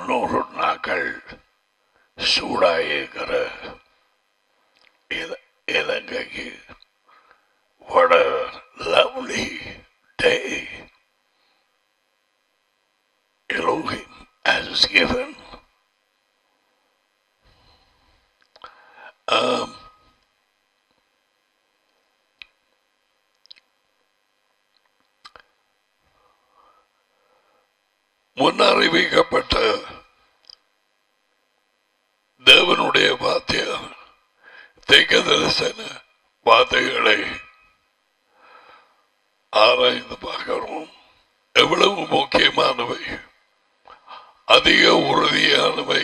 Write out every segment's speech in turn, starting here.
தொண்ணூறு நாட்கள் சூடாயிருக்கிற இல- இலங்கைக்கு what a lovely day Elohim has given. Um, முன்னறிவிக்கப்பட்ட தேவனுடைய வாத்திய தெய்க தரிசன வார்த்தைகளை ஆராய்ந்து பார்க்கிறோம் எவ்வளவு முக்கியமானவை அதிக உறுதியானவை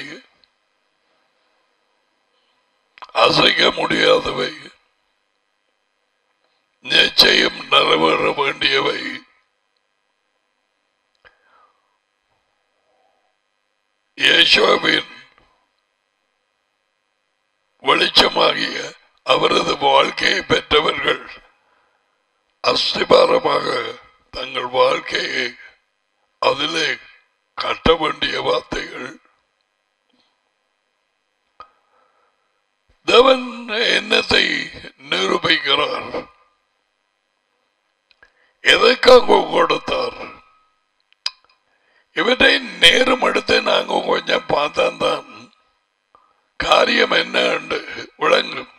அசைக்க முடியாதவை நிச்சயம் நிறைவேற வேண்டியவை இயேசுவின் வெளிச்சமாகிய அவரது வாழ்க்கையை பெற்றவர்கள் அஸ்திபாரமாக தங்கள் வாழ்க்கையை அதிலே கட்ட வேண்டிய வார்த்தைகள் தேவன் என்னத்தை நிரூபிக்கிறார் எதற்காக கொடுத்தார் இவற்றை நேரம் எடுத்து நாங்க கொஞ்சம் பார்த்தான் காரியம் என்ன என்று விளங்கும்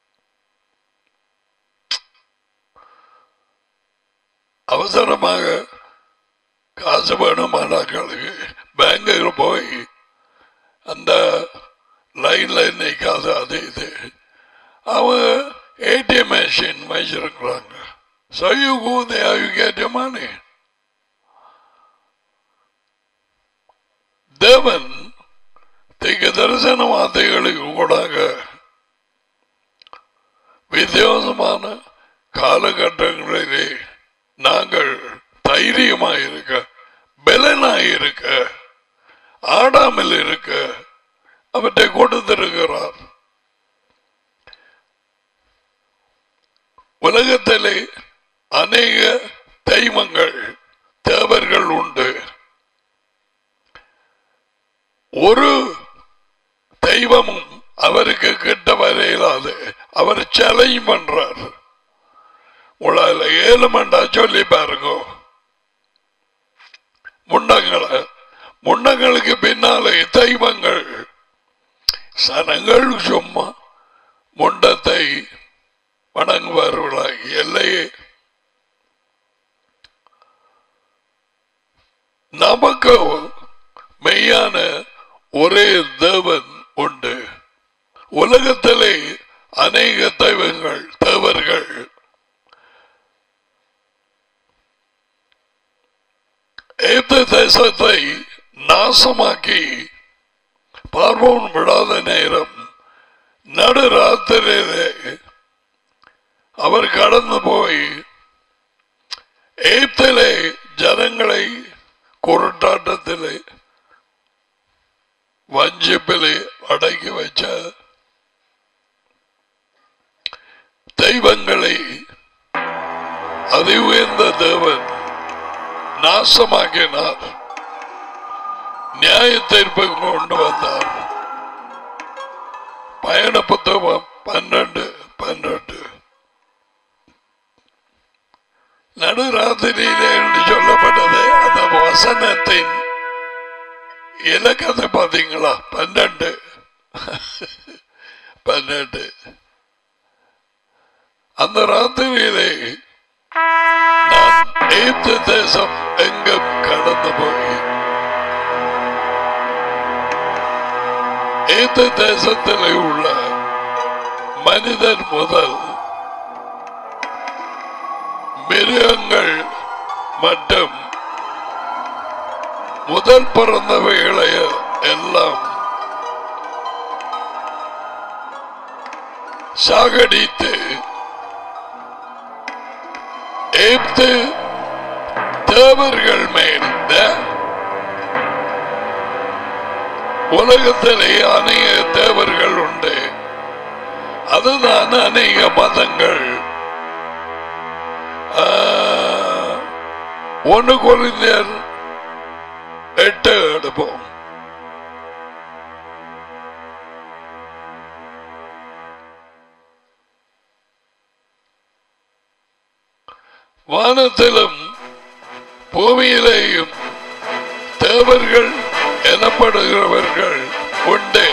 அவசரமாக காசு வேணுமானாக்களுக்கு பேங்குக்கு போய் அந்த லைன்ல நிற்காது அது இது அவங்க ஏடிஎம் மிஷின் வச்சிருக்கிறாங்க So you go there, you get your money. தேவன் திக தரிசன வார்த்தைகளுக்கு கூடாக வித்தியாசமான காலகட்டங்களிலே நாங்கள் தைரியமாயிருக்க பலனாயிருக்க ஆடாமல் இருக்க அவற்றை கொடுத்திருக்கிறார் உலகத்திலே அநேக தெய்வங்கள் தேவர்கள் உண்டு ஒரு தெய்வமும் அவருக்கு கிட்ட வரையிலாது அவர் சேலஞ்ச் பண்றார் உங்களால ஏழு மண்டா சொல்லி பாருங்க முண்டங்களை முண்டங்களுக்கு பின்னாலே தெய்வங்கள் சனங்கள் சும்மா முண்டத்தை வணங்குவார்களாக எல்லையே நமக்கு மெய்யான ஒரே தேவன் உண்டு உலகத்திலே அநேக தெய்வங்கள் தேவர்கள் ஏத்த தேசத்தை நாசமாக்கி பார்வோன் விடாத நேரம் நடுராத்திரியிலே அவர் கடந்து போய் ஏப்திலே ஜனங்களை குருட்டாட்டத்திலே வஞ்சிப்பிலே அடக்கி வச்ச தெய்வங்களை அதி உயர்ந்த தேவன் நாசமாக்கினார் நியாய தீர்ப்பை கொண்டு வந்தார் பயண புத்தகம் பன்னெண்டு பன்னெண்டு நடுராத்திரியிலே என்று சொல்லப்பட்டது அந்த வசனத்தின் இலக்கத்தை பார்த்தீங்களா பன்னெண்டு பன்னெண்டு அந்த ராத்திரியிலே நான் ஏத்து தேசம் எங்கும் கடந்து போய் ஏத்து தேசத்திலே உள்ள மனிதர் முதல் மிருகங்கள் மற்றும் முதல் பிறந்தவைகளை எல்லாம் சாகடித்து ஏப்து தேவர்கள் மேல் த- உலகத்திலே அநேக தேவர்கள் உண்டு அதுதான் அநேக மதங்கள் ஆஹ், ஒன்று குறைந்தர் எட்டு எடுப்போம் வானத்திலும் பூமியிலேயும் தேவர்கள் எனப்படுகிறவர்கள் உண்டு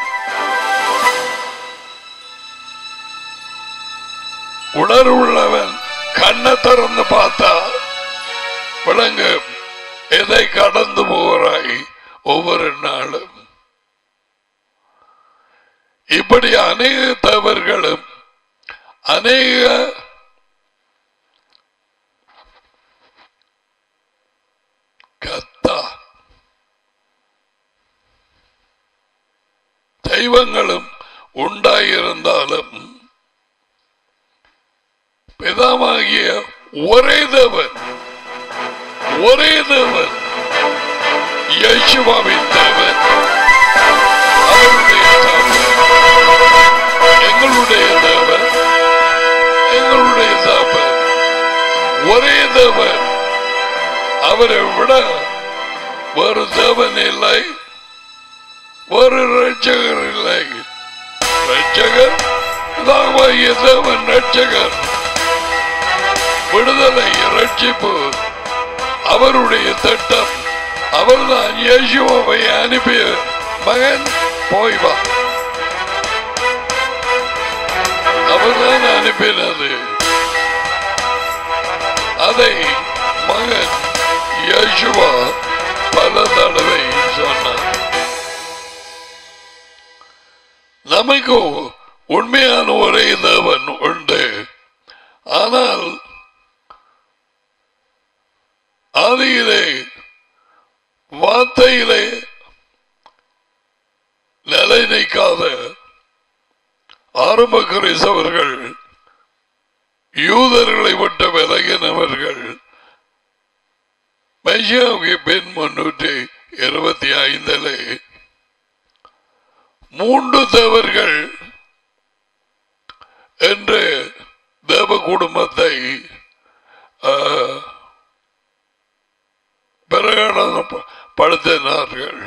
உணர்வுள்ளவன் கண்ணை திறந்து பார்த்தா விளங்கு எதை கடந்து போகிறாய் ஒவ்வொரு நாளும் இப்படி அநேக தவறுகளும் அநேக கத்தா தெய்வங்களும் உண்டாயிருந்தாலும் பிதாவாகிய ஒரே தேவன் ஒரே தேவன் யேசுவாவின் தேவன் அவருடைய தேவன் எங்களுடைய தேவன் எங்களுடைய தேவன் ஒரே தேவன் அவரை விட வேறு தேவன் இல்லை ஒரு ரட்சகர் இல்லை ரட்சகர் பிதாவாகிய தேவன் ரட்சகர் விடுதலை ரட்சிப்பு அவருடைய திட்டம் அவர்தான் இயேசுவை அனுப்பிய மகன் போய் வா அவர்தான் அனுப்பினது அதை மகன் இயேசுவா பல தடவை சொன்னார் நமக்கு உண்மையான ஒரே தேவன் உண்டு ஆனால் ஆதியிலே வார்த்தையிலே நிலை நிற்காத ஆரம்ப கிறிஸ்தவர்கள் யூதர்களை விட்டு விலகினவர்கள் மெய்யாவுக்கு பின் முன்னூற்றி இருபத்தி ஐந்திலே மூன்று தேவர்கள் என்று தேவ குடும்பத்தை பிரகடனப்படுத்தினார்கள்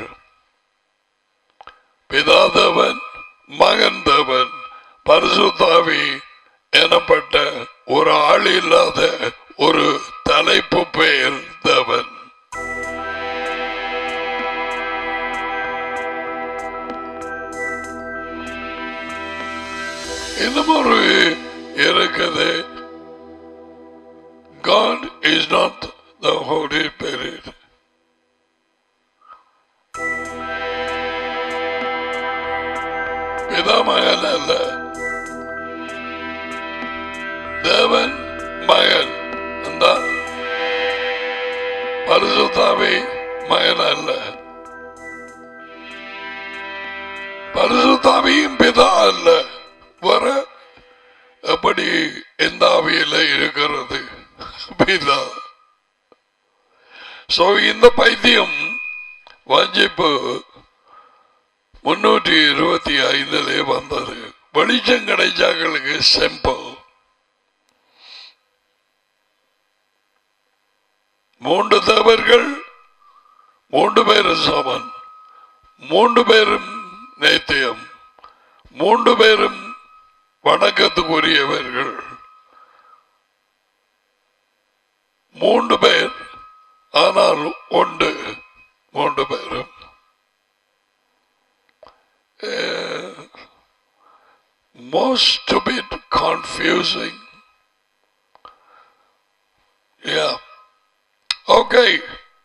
பிதாதவன் மகன் தேவன் பரிசுத்தாவி எனப்பட்ட ஒரு ஆள் இல்லாத ஒரு தலைப்பு பெயர் தேவன் இன்னும் ஒரு இருக்குது God is not the Holy Spirit. பிதாமகன் அல்ல தேவன் மகன் அந்த பரிசுத்தாவை மகன் அல்ல பரிசுத்தாவியும் பிதா அல்ல வர எப்படி எந்த ஆவியில இருக்கிறது பிதா சோ இந்த பைத்தியம் வஞ்சிப்பு முன்னூற்றி இருபத்தி ஐந்திலே வந்தது வெளிச்சம் கிடைச்சாங்களுக்கு சிம்பிள் மூன்று தேவர்கள் மூன்று பேரும் சமன் மூன்று பேரும் நேத்தியம் மூன்று பேரும் வணக்கத்துக்குரியவர்கள் மூன்று பேர் ஆனால் உண்டு மூன்று பேரும் most a bit confusing. Yeah. Okay.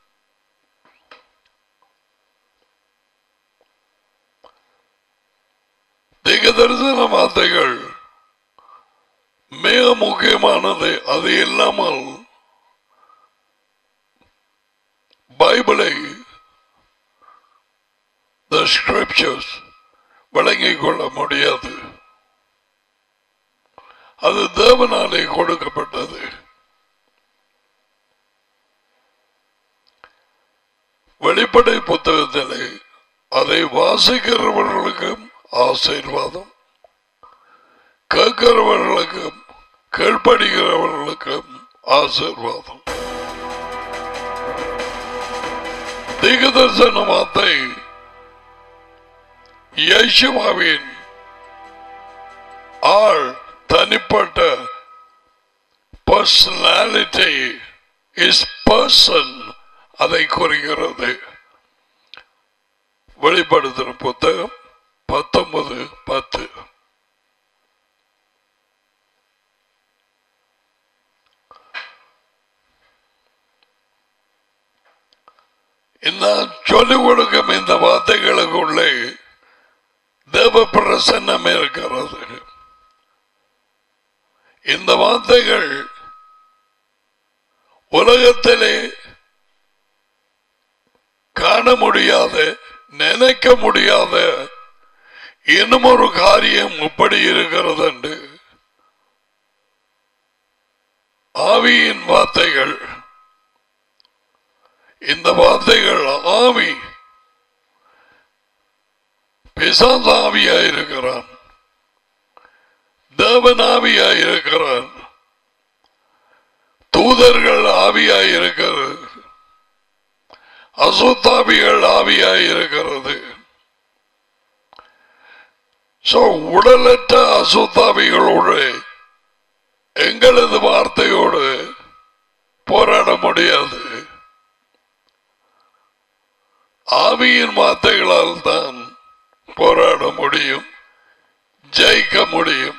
திக தரிசன வார்த்தைகள் மிக முக்கியமானது அது இல்லாமல் பைபிளை த ஸ்கிரிப்சர்ஸ் விளங்கிக் கொள்ள முடியாது அது தேவனாலே கொடுக்கப்பட்டது வெளிப்படை புத்தகத்திலே அதை வாசிக்கிறவர்களுக்கும் ஆசீர்வாதம் கேட்கிறவர்களுக்கும் கீழ்ப்படுகிறவர்களுக்கும் ஆசீர்வாதம் தீகதர்சன வார்த்தை யேசுவாவின் ஆள் தனிப்பட்ட பர்சனாலிட்டி இஸ் பர்சன் அதை குறிக்கிறது வெளிப்படுத்துகிற புத்தகம் பத்தொன்பது பத்து இந்த சொல்லிக் கொடுக்கும் இந்த வார்த்தைகளுக்குள்ளே தேவ பிரசன்னம் இருக்கிறது இந்த வார்த்தைகள் உலகத்திலே காண முடியாத நினைக்க முடியாத இன்னும் ஒரு காரியம் இப்படி இருக்கிறது என்று ஆவியின் வார்த்தைகள் இந்த வார்த்தைகள் ஆவி பிசாச ஆவியாயிருக்கிறான் தேவன் ஆவியாயிருக்கிறான் தூதர்கள் ஆவியாயிருக்கிறது அசுத்தாவிகள் ஆவியாயிருக்கிறது சோ உடலற்ற அசுத்தாவிகளோடு எங்களது வார்த்தையோடு போராட முடியாது ஆவியின் வார்த்தைகளால் தான் போராட முடியும் ஜெயிக்க முடியும்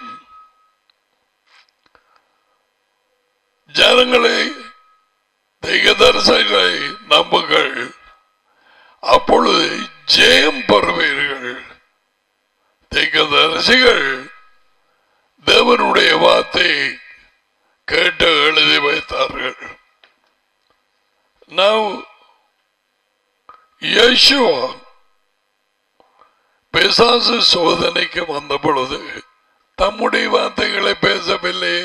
ஜனங்களை திகதரிசனை நம்புங்கள் அப்பொழுது ஜெயம் பெறுவீர்கள் திகதரிசிகள் தேவனுடைய வார்த்தையை கேட்டு எழுதி வைத்தார்கள் நான் யேசுவா பிசாசு சோதனைக்கு வந்த பொழுது தம்முடைய வார்த்தைகளை பேசவில்லை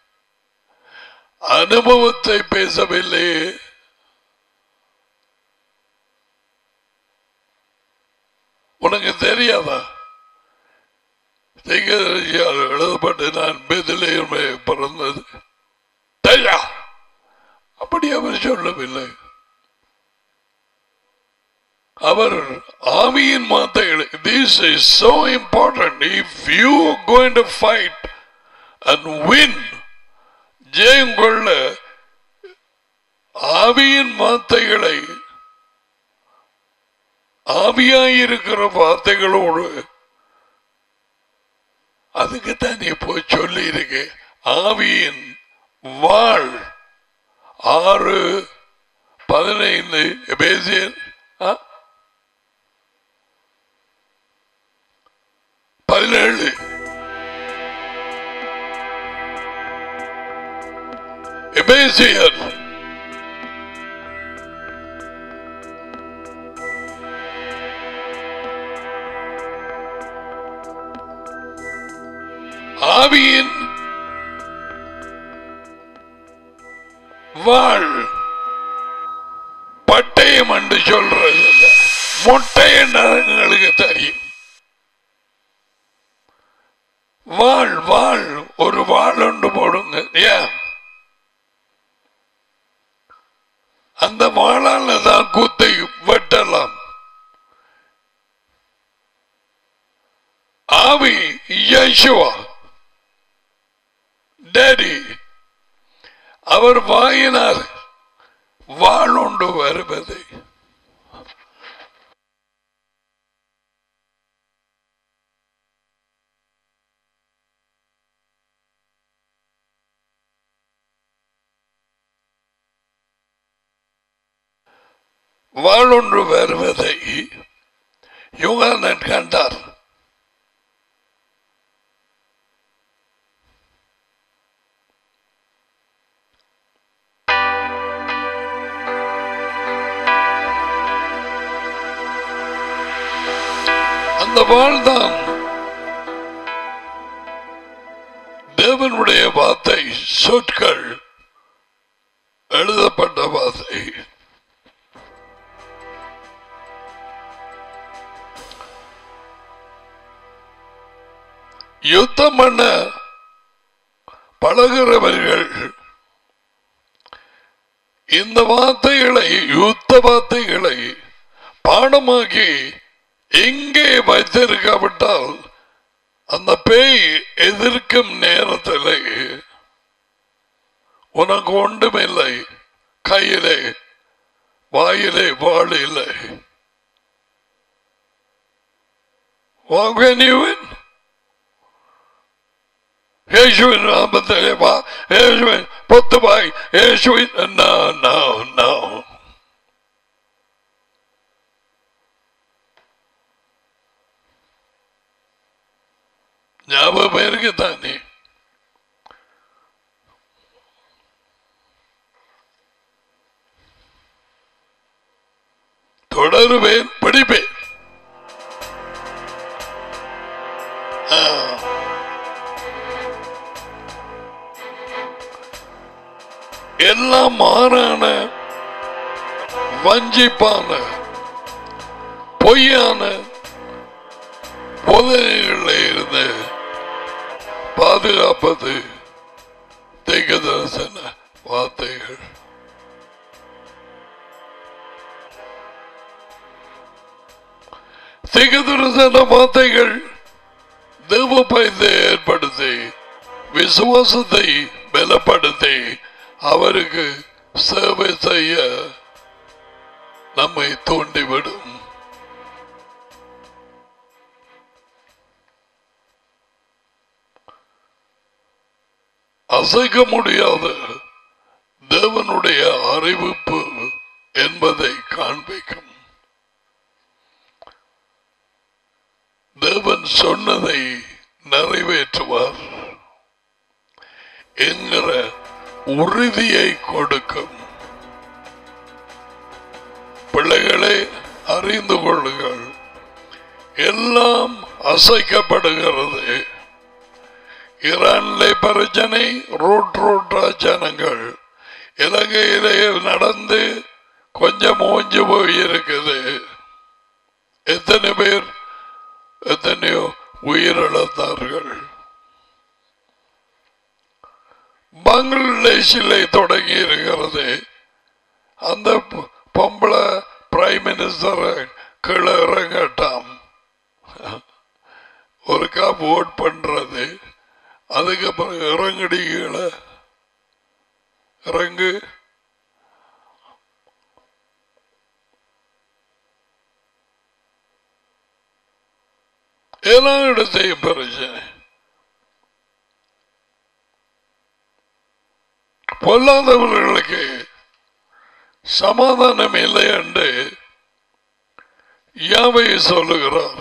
அனுபவத்தை பேசவில்லை உனக்கு தெரியாதா திகதரிசியால் எழுதப்பட்டு நான் பெதிலேயுமே பிறந்தது தெரியா அப்படி அவர் சொல்லவில்லை அவர் ஆவியின் வார்த்தைகள் this is so important if you are going to fight and win ஜெயம் கொள்ள ஆவியின் வார்த்தைகளை ஆவியாயிருக்கிற வார்த்தைகளோடு அதுக்கு தான் நீ போய் சொல்லி இருக்கு ஆவியின் வாழ் ஆறு பதினைந்து எபேசியர் ஆ? பதினேழு எபேசியர் ஆவியின் வாழ் பட்டயம் என்று சொல்றது இல்ல. முட்டை எங்களுக்கு தெரியும் வாழ் வாழ் ஒரு வாழ் ஒன்று போடுங்க ஏன் அந்த வாழால தான் கூத்தை வெட்டலாம் ஆவி யேசுவா டேடி அவர் வாயினார் வாழொண்டு வருவது வாழொன்று வருவதை யுகானன் கண்டார் அந்த வாழ்தான் தேவனுடைய வார்த்தை சொற்கள் எழுதப்பட்ட வார்த்தை யுத்தம் பண்ண பழகிறவர்கள் இந்த வார்த்தைகளை யுத்த வார்த்தைகளை பாடமாக்கி எங்கே வைத்திருக்காவிட்டால் அந்த பேய் எதிர்க்கும் நேரத்தில் உனக்கு ஒன்றுமில்லை கையிலே வாயிலே வாழ் இல்லை What can you win? യേശുവിൻ നാമത്തിലെ വാ യേശുവിൻ പൊത്തുമായി യേശുവിൻ no no no ஞாபகம் இருக்கு தானே தொடருவேன் படிப்பேன் ஆ. எல்லாம் மாறான வஞ்சிப்பான பொய்யான போதனைகளில் இருந்து பாதுகாப்பது திகதர்சன வார்த்தைகள் திகதர்சன வார்த்தைகள் தேவ பயத்தை ஏற்படுத்தி விசுவாசத்தை பலப்படுத்தி அவருக்கு சேவை செய்ய நம்மை தூண்டிவிடும் அசைக்க முடியாத தேவனுடைய அறிவிப்பு என்பதை காண்பிக்கும் தேவன் சொன்னதை நிறைவேற்றுவார் என்கிற உறுதியை கொடுக்கும் பிள்ளைகளை அறிந்து கொள்ளுங்கள் எல்லாம் அசைக்கப்படுகிறது ஈரானிலே பிரச்சனை ரோட் ரோட்டா ஜனங்கள் இலங்கையிலே நடந்து கொஞ்சம் மூஞ்சு போயிருக்குது எத்தனை பேர் எத்தனையோ உயிரிழந்தார்கள் பங்களாதேஷிலே தொடங்கி இருக்கிறது அந்த பொ- பொம்பளை பிரைம் மினிஸ்டர் கீழே இறங்கட்டாம் ஒருக்கா ஓட் பண்றது அதுக்கப்புறம் இறங்குடி கீழே இறங்கு எல்லா இடத்தையும் பிரச்சனை பொல்லாதவர்களுக்கு சமாதானம் இல்லை என்று யாவை சொல்லுகிறார்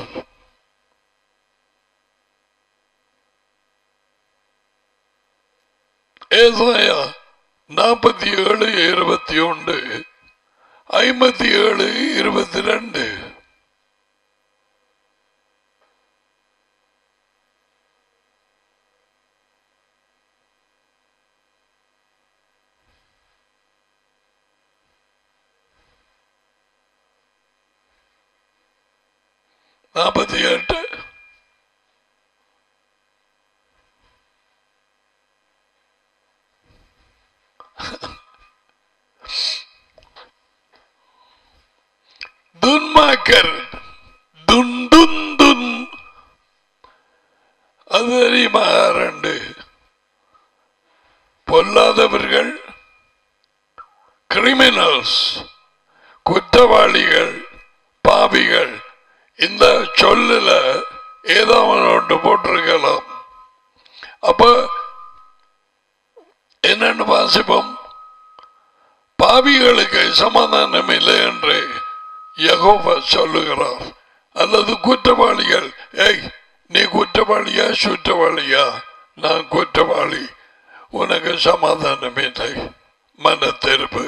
ஏசாயா நாற்பத்தி ஏழு இருபத்தி ஒன்று ஐம்பத்தி ஏழு இருபத்தி ரெண்டு நாற்பத்தி எட்டு துன்மாக்கர் துன் துன் துன் அது தெரியுமா ரெண்டு பொல்லாதவர்கள் கிரிமினல்ஸ் குற்றவாளிகள் பாவிகள் இந்த சொல்லுல ஏதோ ஒன்று போட்டிருக்கலாம் அப்ப என்னன்னு வாசிப்போம் பாவிகளுக்கு சமாதானம் இல்லை என்று யகோவா சொல்லுகிறார் அல்லது குற்றவாளிகள் ஏய் நீ குற்றவாளியா சுற்றவாளியா நான் குற்றவாளி உனக்கு சமாதானம் இல்லை மன தெருப்பு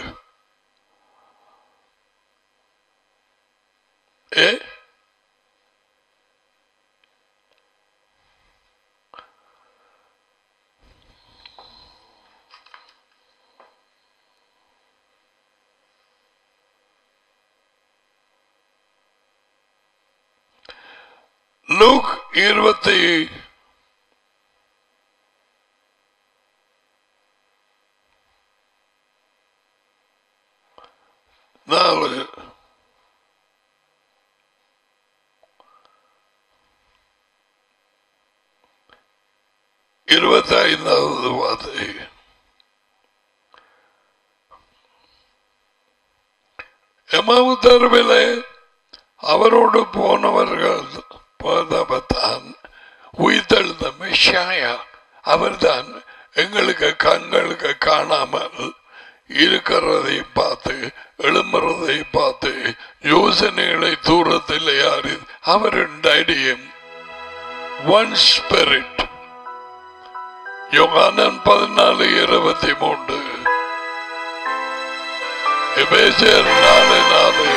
ஏ லூக் இருபத்தி நாலு இருபத்தி ஐந்தாவது வார்த்தை எமவு தெருவிலே அவரோடு போனவர்கள் போதவத்தான் உயிர்த்தெழுந்த மெஷாயா அவர்தான் எங்களுக்கு கண்களுக்கு காணாமல் இருக்கிறதை பார்த்து எழும்புறதை பார்த்து யோசனைகளை தூரத்தில் யாரு அவரின் ஐடியம் ஒன் ஸ்பிரிட் யோகானன் பதினாலு இருபத்தி மூன்று எபேசியர் நாலு நாலு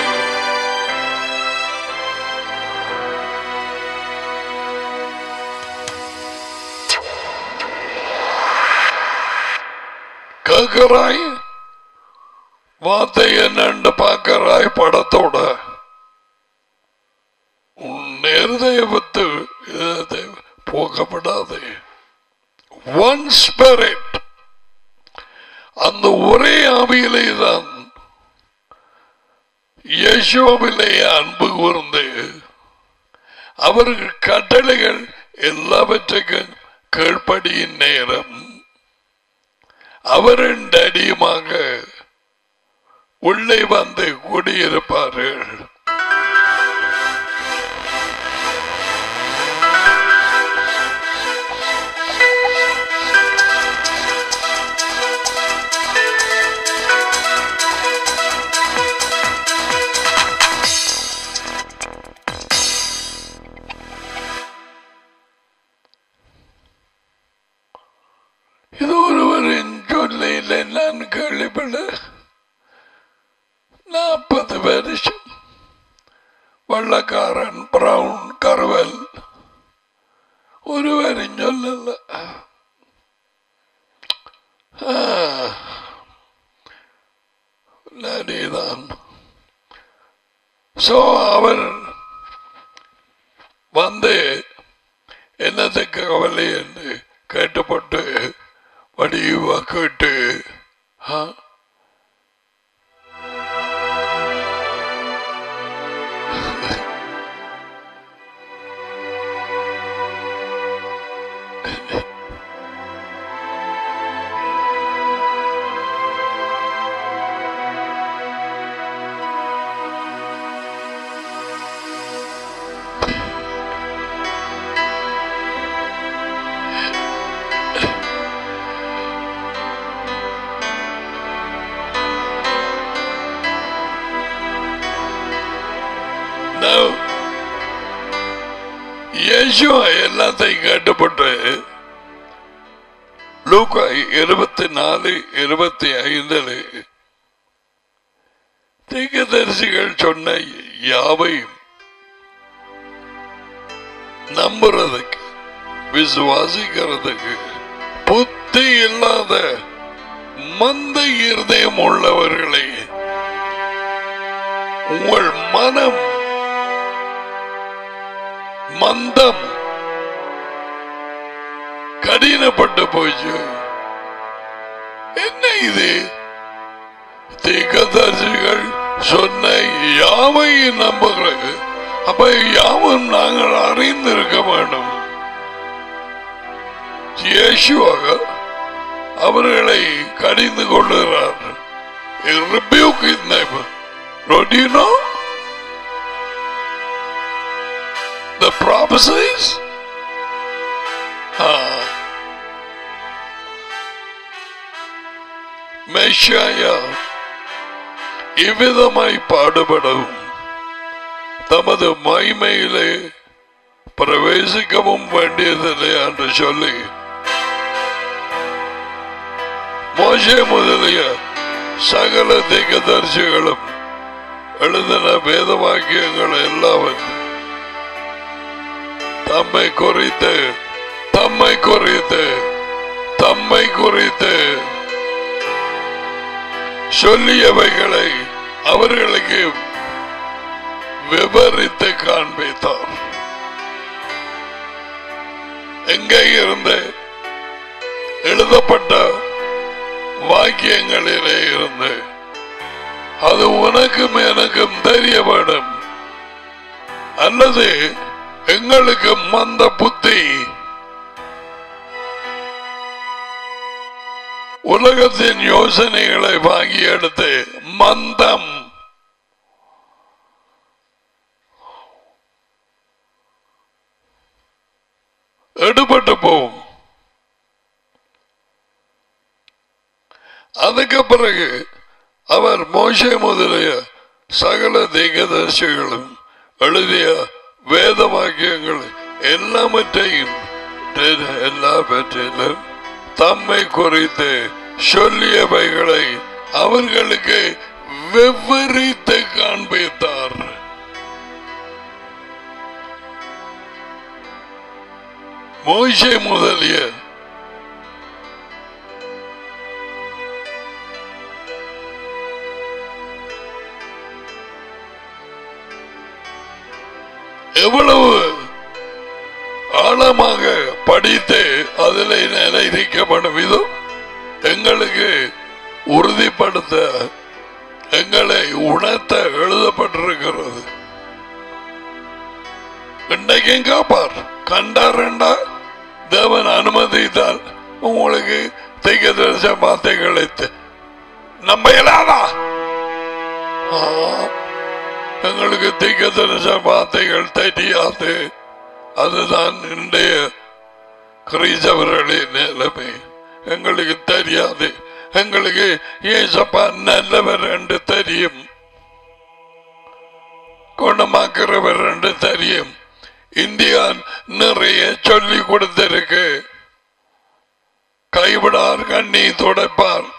கேட்கிறாய் வார்த்தை என்னன்னு பார்க்கிறாய் படத்தோட உன் நேர்தயவத்து போகப்படாது ஒன் ஸ்பிரிட் அந்த ஒரே ஆவியிலே தான் யசோவிலே அன்பு கூர்ந்து அவர்கள் கட்டளைகள் எல்லாவற்றுக்கும் கீழ்ப்படியின் நேரம் அவரின் அடியுமாக உள்ளே வந்து குடியிருப்பார்கள் இது ஒருவரின் சொல்லையில் நான் கேள்விப்பட நாற்பது வருஷம் வெள்ளக்காரன் பிரவுன் கருவல் ஒருவரும் சொல்லல ஆ. நடிதான் சோ அவர் வந்து என்னத்துக்கு கவலை என்று கேட்டுப்பட்டு வடிவா கேட்டு ஆ? No. இயேசுவா எல்லாத்தையும் கேட்டுப்பட்டு லூக்கா இருபத்தி நாலு இருபத்தி ஐந்தில் தீர்க்கதரிசிகள் சொன்ன யாவையும் நம்புறதுக்கு விசுவாசிக்கிறதுக்கு புத்தி இல்லாத மந்த இருதயம் உள்ளவர்களை உங்கள் மனம் மந்தம் கடினப்பட்டு போச்சு என்ன இது தீக்கதரிசிகள் சொன்ன யாவை நம்புகிறது அப்ப யாவும் நாங்கள் அறிந்திருக்க வேண்டும் இயேசுவாக அவர்களை கடிந்து கொள்ளுகிறார் rebuke them. Don't you know? The prophecies? Ah. மெஷாயா இவ்விதமாய் பாடுபடவும் தமது மைமையிலே பிரவேசிக்கவும் வேண்டியதில்லை என்று சொல்லி மோசே முதலிய சகல திகதர்சிகளும் எழுதின வேத வாக்கியங்கள் எல்லாவற்றும் தம்மை குறித்து தம்மை குறித்து தம்மை குறித்து சொல்லியவைகளை அவர்களுக்கு விவரித்து காண்பித்தார் எங்கே இருந்து எழுதப்பட்ட வாக்கியங்களிலே இருந்து அது உனக்கும் எனக்கும் தெரிய வேண்டும் அல்லது எங்களுக்கு மந்த புத்தி உலகத்தின் யோசனைகளை வாங்கி எடுத்து மந்தம் அதுக்கு பிறகு அவர் மோசே முதலிய சகல தீகதர்சிகளும் எழுதிய வேத வாக்கியங்கள் எல்லாவற்றையும் எல்லாவற்றிலும் தம்மை குறித்து சொல்லியவைகளை அவர்களுக்கு விவரித்து காண்பித்தார் மோசே முதலிய எவ்வளவு ஆழமாக படித்து அதில் நிலைநிற்கப்படும் இதோ எங்களுக்கு உறுதிப்படுத்த எங்களை உணர்த்த எழுதப்பட்டிருக்கிறது இன்றைக்கும் காப்பார் கண்டாரண்டா தேவன் அனுமதித்தால் உங்களுக்கு திக தரிச வார்த்தைகளை த- நம்ப இயலாதா ஆ, எங்களுக்கு திக தரிச வார்த்தைகள் தெரியாது அதுதான் இன்றைய கிறிஸ்தவர்களின் நிலைமை எங்களுக்கு தெரியாது எங்களுக்கு ஏசப்பா நல்லவர் என்று தெரியும் குணமாக்குறவர் என்று தெரியும் இந்தியா நிறைய சொல்லி கொடுத்திருக்கு கைவிடார் கண்ணி துடைப்பார்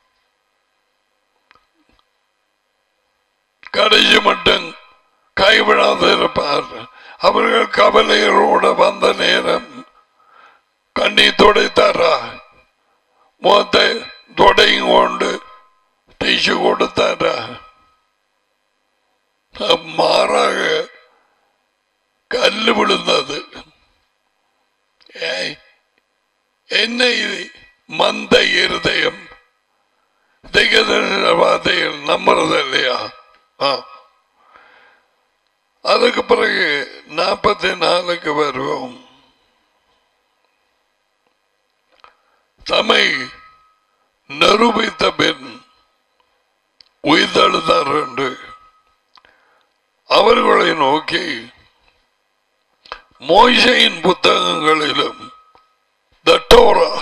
கடைசி மட்டும் கைவிடாது இருப்பார் அவர்கள் கவலைகளோட வந்த நேரம் கண்ணி துடைத்தாரா முகத்தை தொடையும் கொண்டு டிஷ்யூ கொடுத்தாரா மாறாக கல்லு விழுந்தது ஏய், என்ன இது மந்த இருதயம் திகதர்ஷன வார்த்தைகள் நம்புறது இல்லையா ஆ. அதுக்கு பிறகு நாற்பத்தி நாலுக்கு வருவோம் தம்மை நிரூபித்த பின் உயிர்த்தெழுந்தார் என்று அவர்களை நோக்கி மோசையின் புத்தகங்களிலும் த டோரா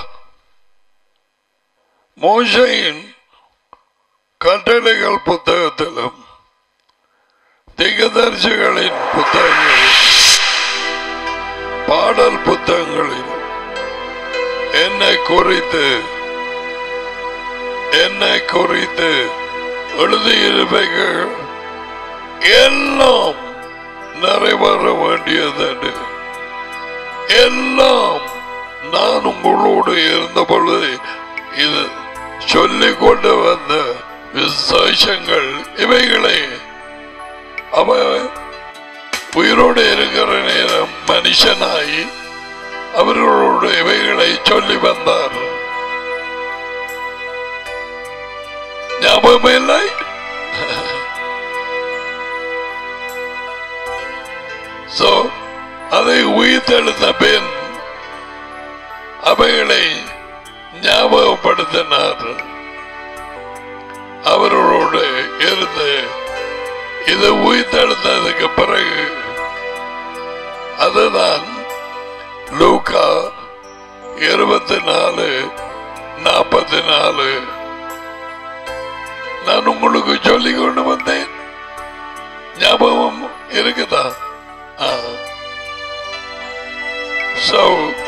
மோசையின் கட்டளைகள் புத்தகத்திலும் திகதர்சிகளின் புத்தகங்களிலும் பாடல் புத்தகங்களிலும் என்னை குறித்து என்னை குறித்து எழுதியிருப்பீர்கள் எல்லாம் நிறைவேற வேண்டியது எல்லாம் நான் உங்களோடு இருந்த பொழுது இது சொல்லிக் கொண்டு வந்த விசேஷங்கள் இவைகளை அவ உயிரோடு இருக்கிற நேரம் மனுஷனாய் அவர்களோடு இவைகளை சொல்லி வந்தார் ஞாபகம் இல்லை சோ அதை உயிர்த்தெழுந்த பின் அவைகளை ஞாபகப்படுத்தினார் அவர்களோடு இருந்து இது உயிர்த்தெழுந்ததுக்கு பிறகு அதுதான் லூக்கா இருபத்தி நாலு நாற்பத்தி நாலு நான் உங்களுக்கு சொல்லிக் கொண்டு வந்தேன் ஞாபகம் இருக்குதா So,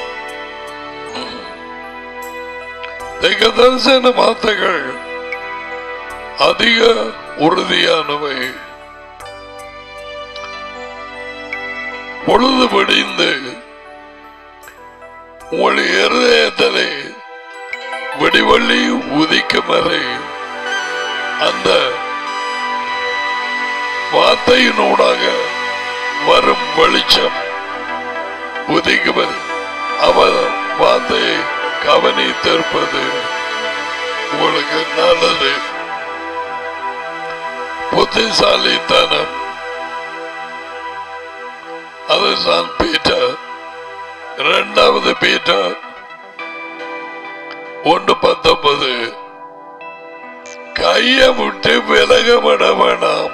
திகதரிசன வார்த்தைகள் அதிக உறுதியானவை பொழுது விடிந்து உங்கள் இருதயத்திலே வெடிவள்ளி உதிக்கும் வரை அந்த வார்த்தையினூடாக வரும் வெளிச்சம் உதிக்குவது அவர் வார்த்தையை கவனித்திருப்பது உங்களுக்கு நல்லது புத்திசாலித்தனம் அதுதான் பீட்டர் இரண்டாவது பீட்டர் ஒன்று பத்தொன்பது கையை விட்டு விலகப்பட வேண்டாம்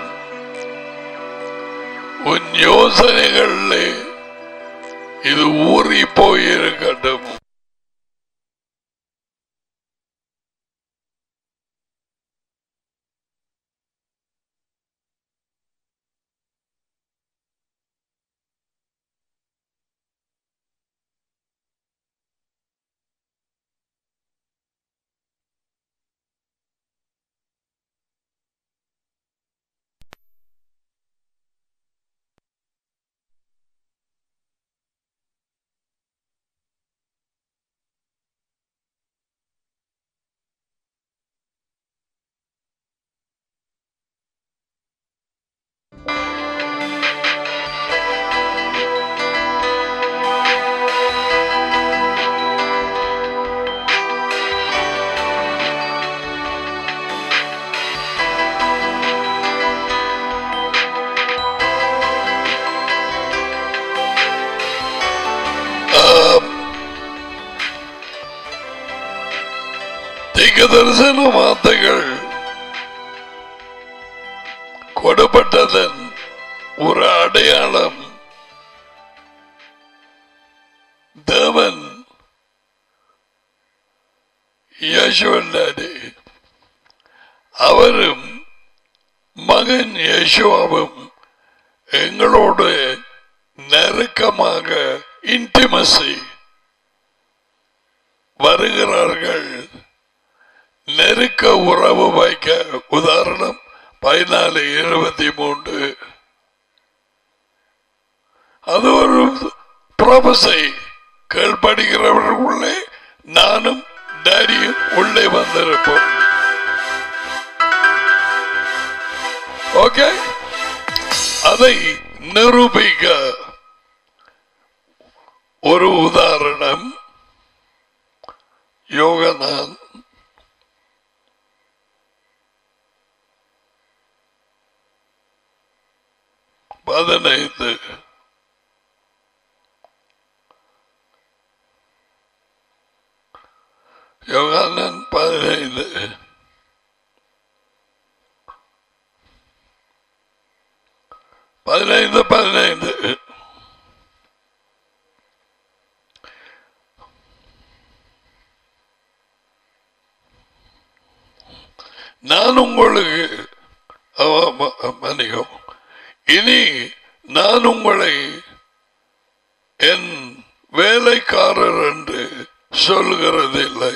உன் யோசனைகளிலே இது ஊறி போயிருக்கட்டும் தீர்க்க தரிசன வார்த்தைகள் கொடுப்பட்டதன் ஒரு அடையாளம் தேவன் யசுவல்லாடி அவரும் மகன் யேசுவாவும் எங்களோடு நெருக்கமாக இன்டிமசி வருகிறார்கள் நெருக்க உறவு வைக்க உதாரணம் பதினாலு இருபத்தி மூன்று அது ஒரு ப்ராபஸை கேள்படுகிறவர்களுள்ளே நானும் டேடியும் உள்ளே வந்திருப்போம் ஓகே அதை நிரூபிக்க ஒரு உதாரணம் யோகனான் பதினைந்து யோகானன் பதினைந்து பதினைந்து பதினைந்து நான் உங்களுக்கு அவ- ம- மன்னிக்கவும் இனி நான் உங்களை என் வேலைக்காரர் என்று சொல்கிறதில்லை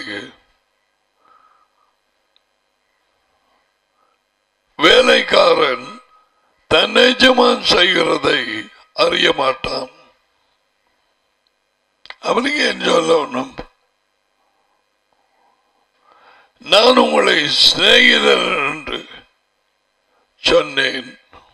வேலைக்காரன் தன் எஜமான் செய்கிறதை அறிய மாட்டான் அவனுக்கு ஏன் சொல்லணும் நான் உங்களை சிநேகிதர் என்று சொன்னேன்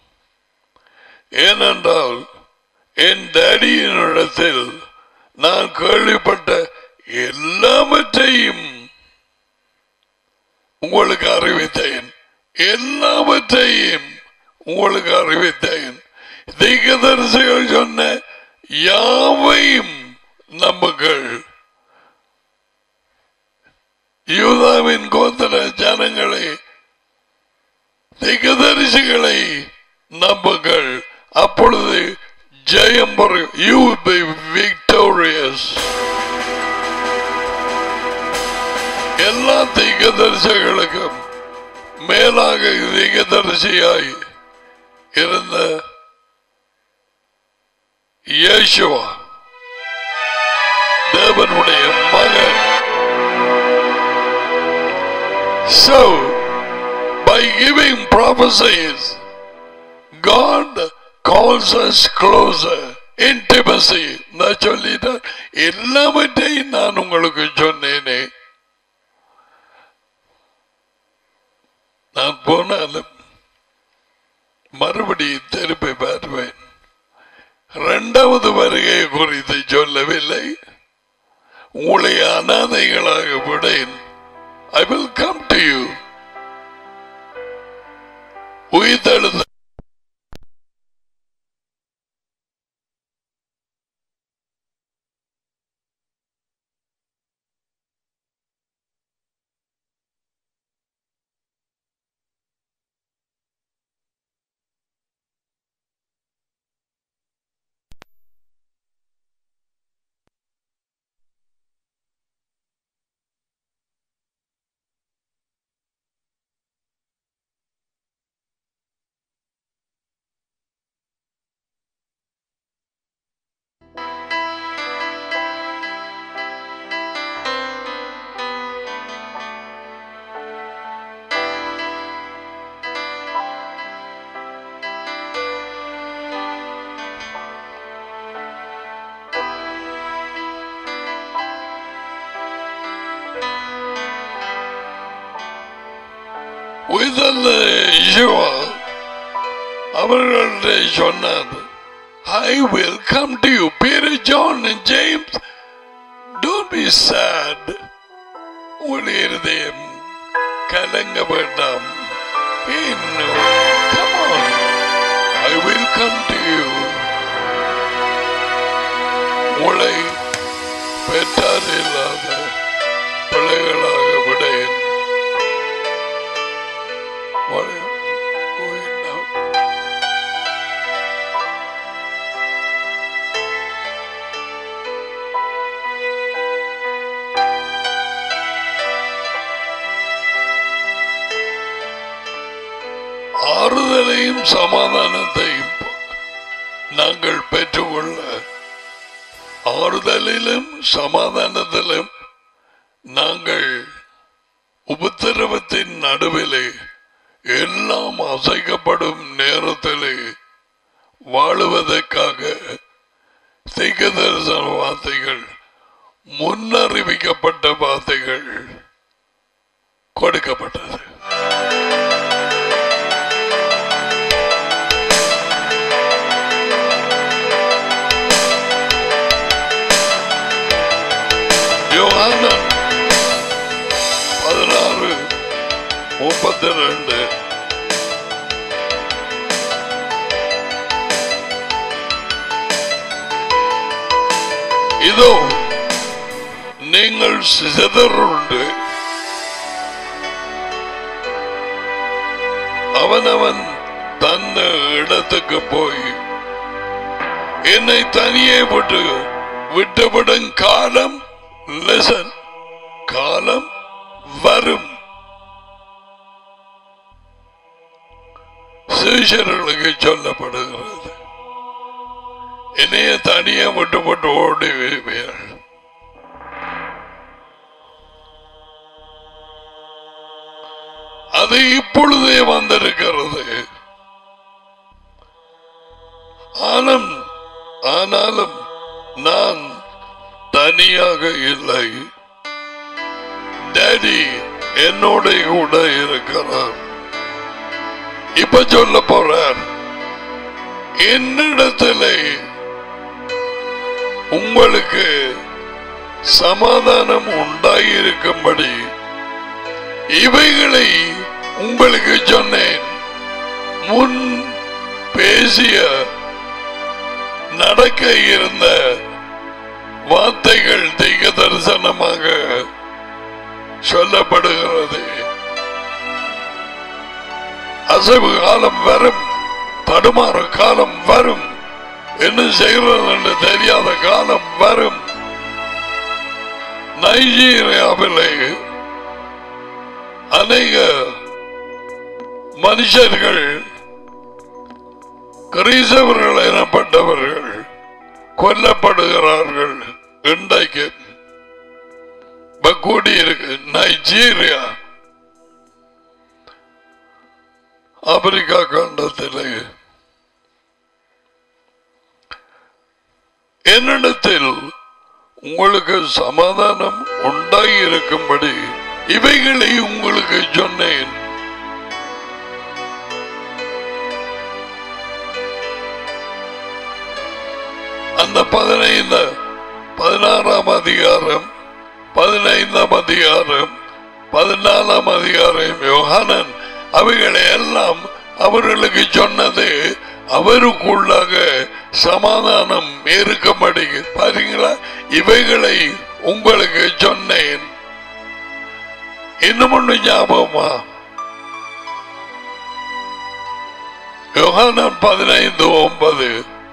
ஏனென்றால் என் டேடியினிடத்தில் நான் கேள்விப்பட்ட எல்லாவற்றையும் உங்களுக்கு அறிவித்தேன் எல்லாவற்றையும் உங்களுக்கு அறிவித்தேன் தீர்க்கதரிசிகள் சொன்ன யாவையும் நம்புங்கள் யூதாவின் கோத்திர ஜனங்களை திகதரிசிகளை நம்புங்கள் அப்பொழுது ஜெயம் பெறும் யூ பி விக்டோரியஸ் எல்லா திகதரிசிகளுக்கும் மேலாக திகதரிசியாய் இருந்த இயேசுவா தேவனுடைய மகன் So, by giving prophecies, God calls us closer. Intimacy. நான் சொல்லிட்டேன் எல்லாவற்றையும் நான் உங்களுக்கு சொன்னேனே நான் போனாலும் மறுபடியும் திருப்பி வருவேன் இரண்டாவது வருகை குறித்து சொல்லவில்லை உங்களை அனாதைகளாக விடேன் I will come to you. உயிர்த்தெழுந்த உயிர்த்தெழுந்த இயேசுவா அவர்களுடைய சொன்னார் I will come to you. Peter, John and James, don't be sad. உங்களுடைய இருதயம் கலங்க வேண்டாம் இன்னும் come on I will come to you உங்களை பெற்றார் இல்லாத பிள்ளைகளாக விடேன் சமாதானத்தையும் நாங்கள் பெற்றுக்கொள்ள ஆறுதலிலும் சமாதானத்திலும் நாங்கள் உபத்திரவத்தின் நடுவிலே எல்லாம் அசைக்கப்படும் நேரத்திலே வாழுவதற்காக தீர்க்க தரிசன வார்த்தைகள் முன்னறிவிக்கப்பட்ட வார்த்தைகள் கொடுக்கப்பட்டது யோகானன் பதினாறு முப்பத்தி ரெண்டு இதோ நீங்கள் சிதறுண்டு அவனவன் தந்த இடத்துக்கு போய் என்னை தனியே விட்டு விட்டுவிடும் காலம் லெசன் காலம் வரும் சீஷர்களுக்கு சொல்லப்படுகிறது என்னைய தனியா விட்டு விட்டு ஓடி வருவீர்கள் அது இப்பொழுதே வந்திருக்கிறது ஆனம் ஆனாலும் நான் தனியாக இல்லை டேடி என்னோட கூட இருக்கிறார் இப்ப சொல்ல போறார் என்னிடத்திலே உங்களுக்கு சமாதானம் உண்டாயிருக்கும்படி இவைகளை உங்களுக்கு சொன்னேன் முன் பேசிய நடக்க இருந்த வார்த்தைகள் தெய்க தரிசனமாக சொல்லப்படுகிறது அசைவு காலம் வரும் தடுமாறு காலம் வரும் என்ன செய்கிறது என்று தெரியாத காலம் வரும் நைஜீரியாவிலே அநேக மனுஷர்கள் கிரீசவர்கள் எனப்பட்டவர்கள் கொல்லப்படுகிறார்கள் இன்றைக்கு இப்ப கூடியிருக்கு நைஜீரியா ஆப்பிரிக்கா கண்டத்திலே என்னிடத்தில் உங்களுக்கு சமாதானம் உண்டாகி இருக்கும்படி இவைகளை உங்களுக்கு சொன்னேன் அந்த பதினைந்து பதினாறாம் அதிகாரம் பதினைந்தாம் அதிகாரம் பதினாலாம் அதிகாரம் யோகானன் அவைகளை எல்லாம் அவர்களுக்கு சொன்னது அவருக்குள்ளாக சமாதானம் இருக்கும்படி பாத்தீங்களா இவைகளை உங்களுக்கு சொன்னேன் இன்னும் ஒண்ணு ஞாபகமா யோகானன் பதினைந்து ஒன்பது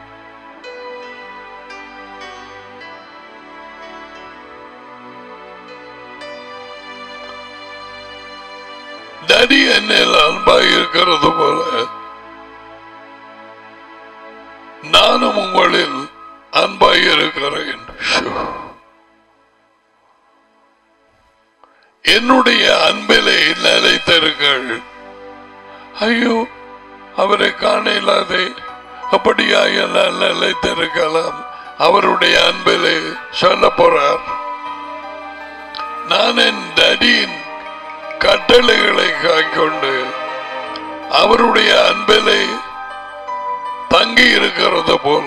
டடி என்னில் அன்பாக இருக்கிறது போல நானும் உங்களில் அன்பாக இருக்கிறேன் ஷோ. என்னுடைய அன்பிலே நிலைத்திருங்கள் ஐயோ அவரை காண இல்லாதே அப்படியா எல்லாம் நிலைத்திருக்கலாம் அவருடைய அன்பிலே சொல்ல போறார் நான் என் டடியின் கட்டளைகளை காய்கொண்டு அவருடைய அன்பிலே தங்கி இருக்கிறது போல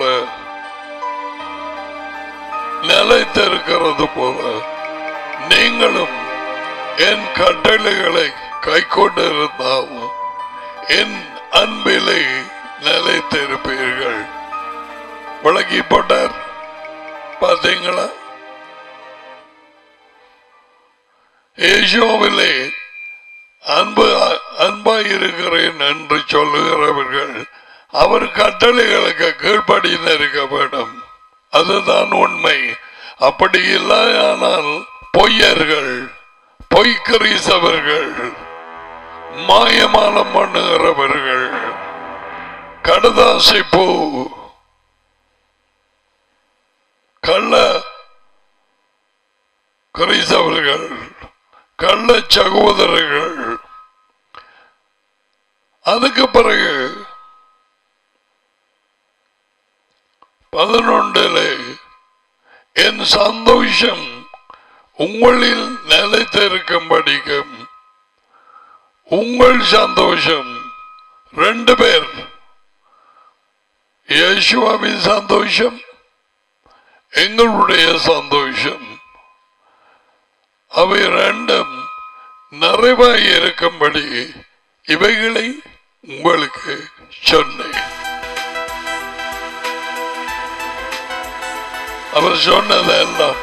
நிலைத்திருக்கிறது போல நீங்களும் என் கட்டளைகளை கை கொண்டிருந்தாலும் என் அன்பிலே நிலைத்திருப்பீர்கள் விளக்கி போட்டார் பார்த்தீங்களா ஏசோவிலே அன்பு அன்பாயிருக்கிறேன் என்று சொல்லுகிறவர்கள் அவர் கட்டளைகளுக்கு கீழ்ப்படிந்து இருக்க வேண்டும் அதுதான் உண்மை அப்படி இல்லையானால் பொய்யர்கள் பொய்க்கரீசவர்கள் மாயமானம் பண்ணுகிறவர்கள் கடதாசி பூ கள்ள கிறிஸ்தவர்கள் கள்ள சகோதரர்கள் அதுக்கு பிறகு பதினொன்றில் என் சந்தோஷம் உங்களில் நிலைத்திருக்கும்படிக்கும் உங்கள் சந்தோஷம் ரெண்டு பேர் யேசுவாவின் சந்தோஷம் எங்களுடைய சந்தோஷம் அவை ரெண்டும் நிறைவாய் இருக்கும்படி இவைகளை உங்களுக்கு சொன்னேன் அவர் சொன்னதெல்லாம்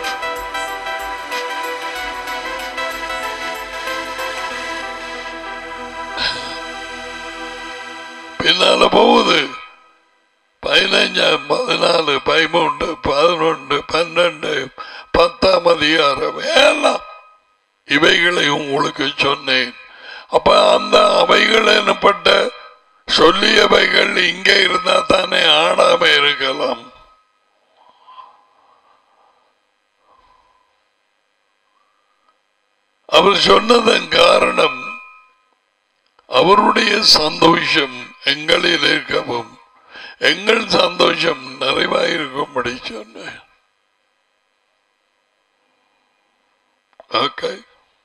பின்னால போகுது பதினஞ்சாம் பதினாலு பதிமூன்று பதினொன்று பன்னெண்டு பத்தாம் அதிகாரம் எல்லாம் இவைகளை உங்களுக்கு சொன்னேன் அப்ப அந்த அவைகள் எனப்பட்ட சொல்லியவைகள் இங்கே இருந்தா தானே ஆடாம இருக்கலாம் அவர் சொன்னதன் காரணம் அவருடைய சந்தோஷம் எங்களில் இருக்கவும் எங்கள் சந்தோஷம் நிறைவாயிருக்கும்படி சொன்னேன் ஓகே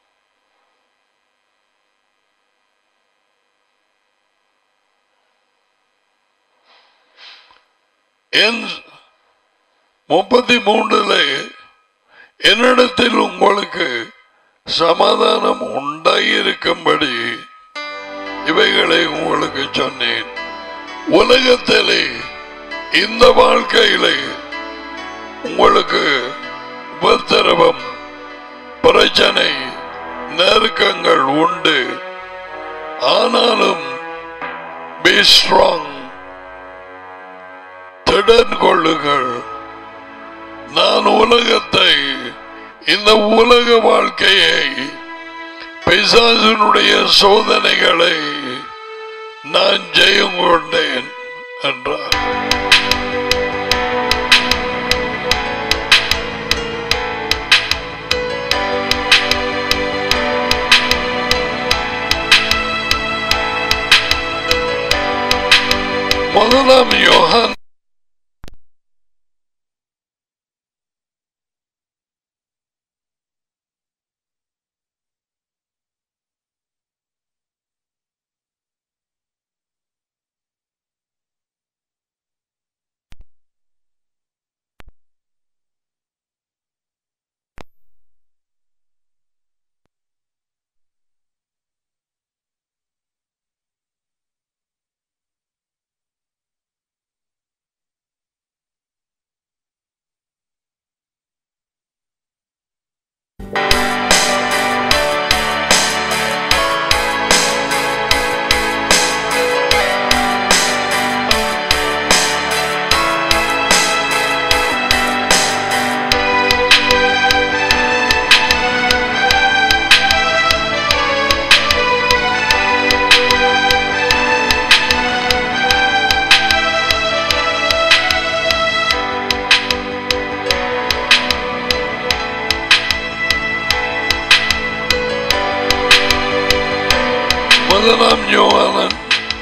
என் முப்பத்தி மூன்றுல என்னிடத்தில் உங்களுக்கு சமாதானம் உண்டாயிருக்கும்படி இவைகளை உங்களுக்கு சொன்னேன் உலகத்திலே இந்த வாழ்க்கையிலே உங்களுக்கு உபத்திரவம் பிரச்சனை நெருக்கங்கள் உண்டு ஆனாலும் பி ஸ்ட்ராங் திடன் கொள்ளுங்கள் நான் உலகத்தை இந்த உலக வாழ்க்கையை பிசாசனுடைய சோதனைகளை நான் ஜெயம் கொண்டேன் என்றார் முதலாம் யோகான் முதலாம் யோகானன்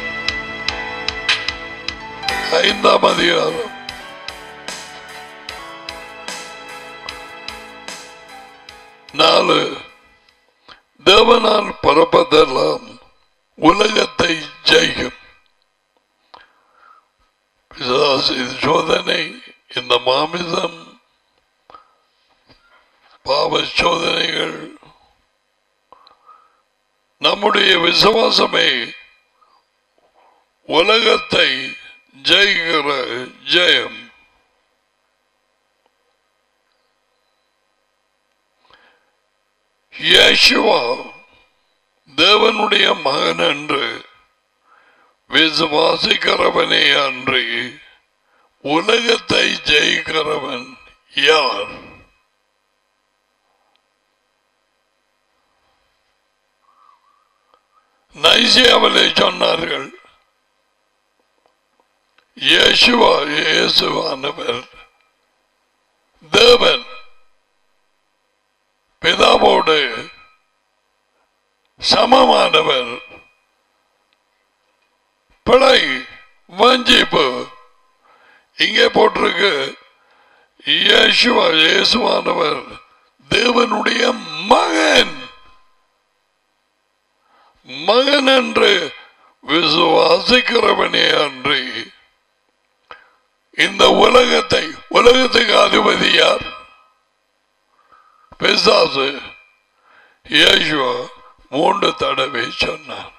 ஐந்தாம் அதிகாரம் நாலு தேவனால் பரப்பதெல்லாம் உலகத்தை ஜெயிக்கும் பிசாசு இது சோதனை இந்த மாமிசம் பாவ சோதனைகள் நம்முடைய விசுவாசமே உலகத்தை ஜெயிக்கிற ஜெயம் யேசுவா தேவனுடைய மகன் என்று விசுவாசிக்கிறவனே அன்றி உலகத்தை ஜெயிக்கிறவன் யார் நைசியாவிலே சொன்னார்கள் இயேசுவா இயேசுவானவர் தேவன் பிதாவோடு சமமானவர் பிழை வஞ்சிப்பு இங்கே போட்டிருக்கு இயேசுவா இயேசுவானவர் தேவனுடைய மகன் மகன் என்று விசுவாசிக்கிறவனே அன்றி இந்த உலகத்தை உலகத்துக்கு அதிபதி யார் பிசாசு இயேசுவா மூன்று தடவை சொன்னார்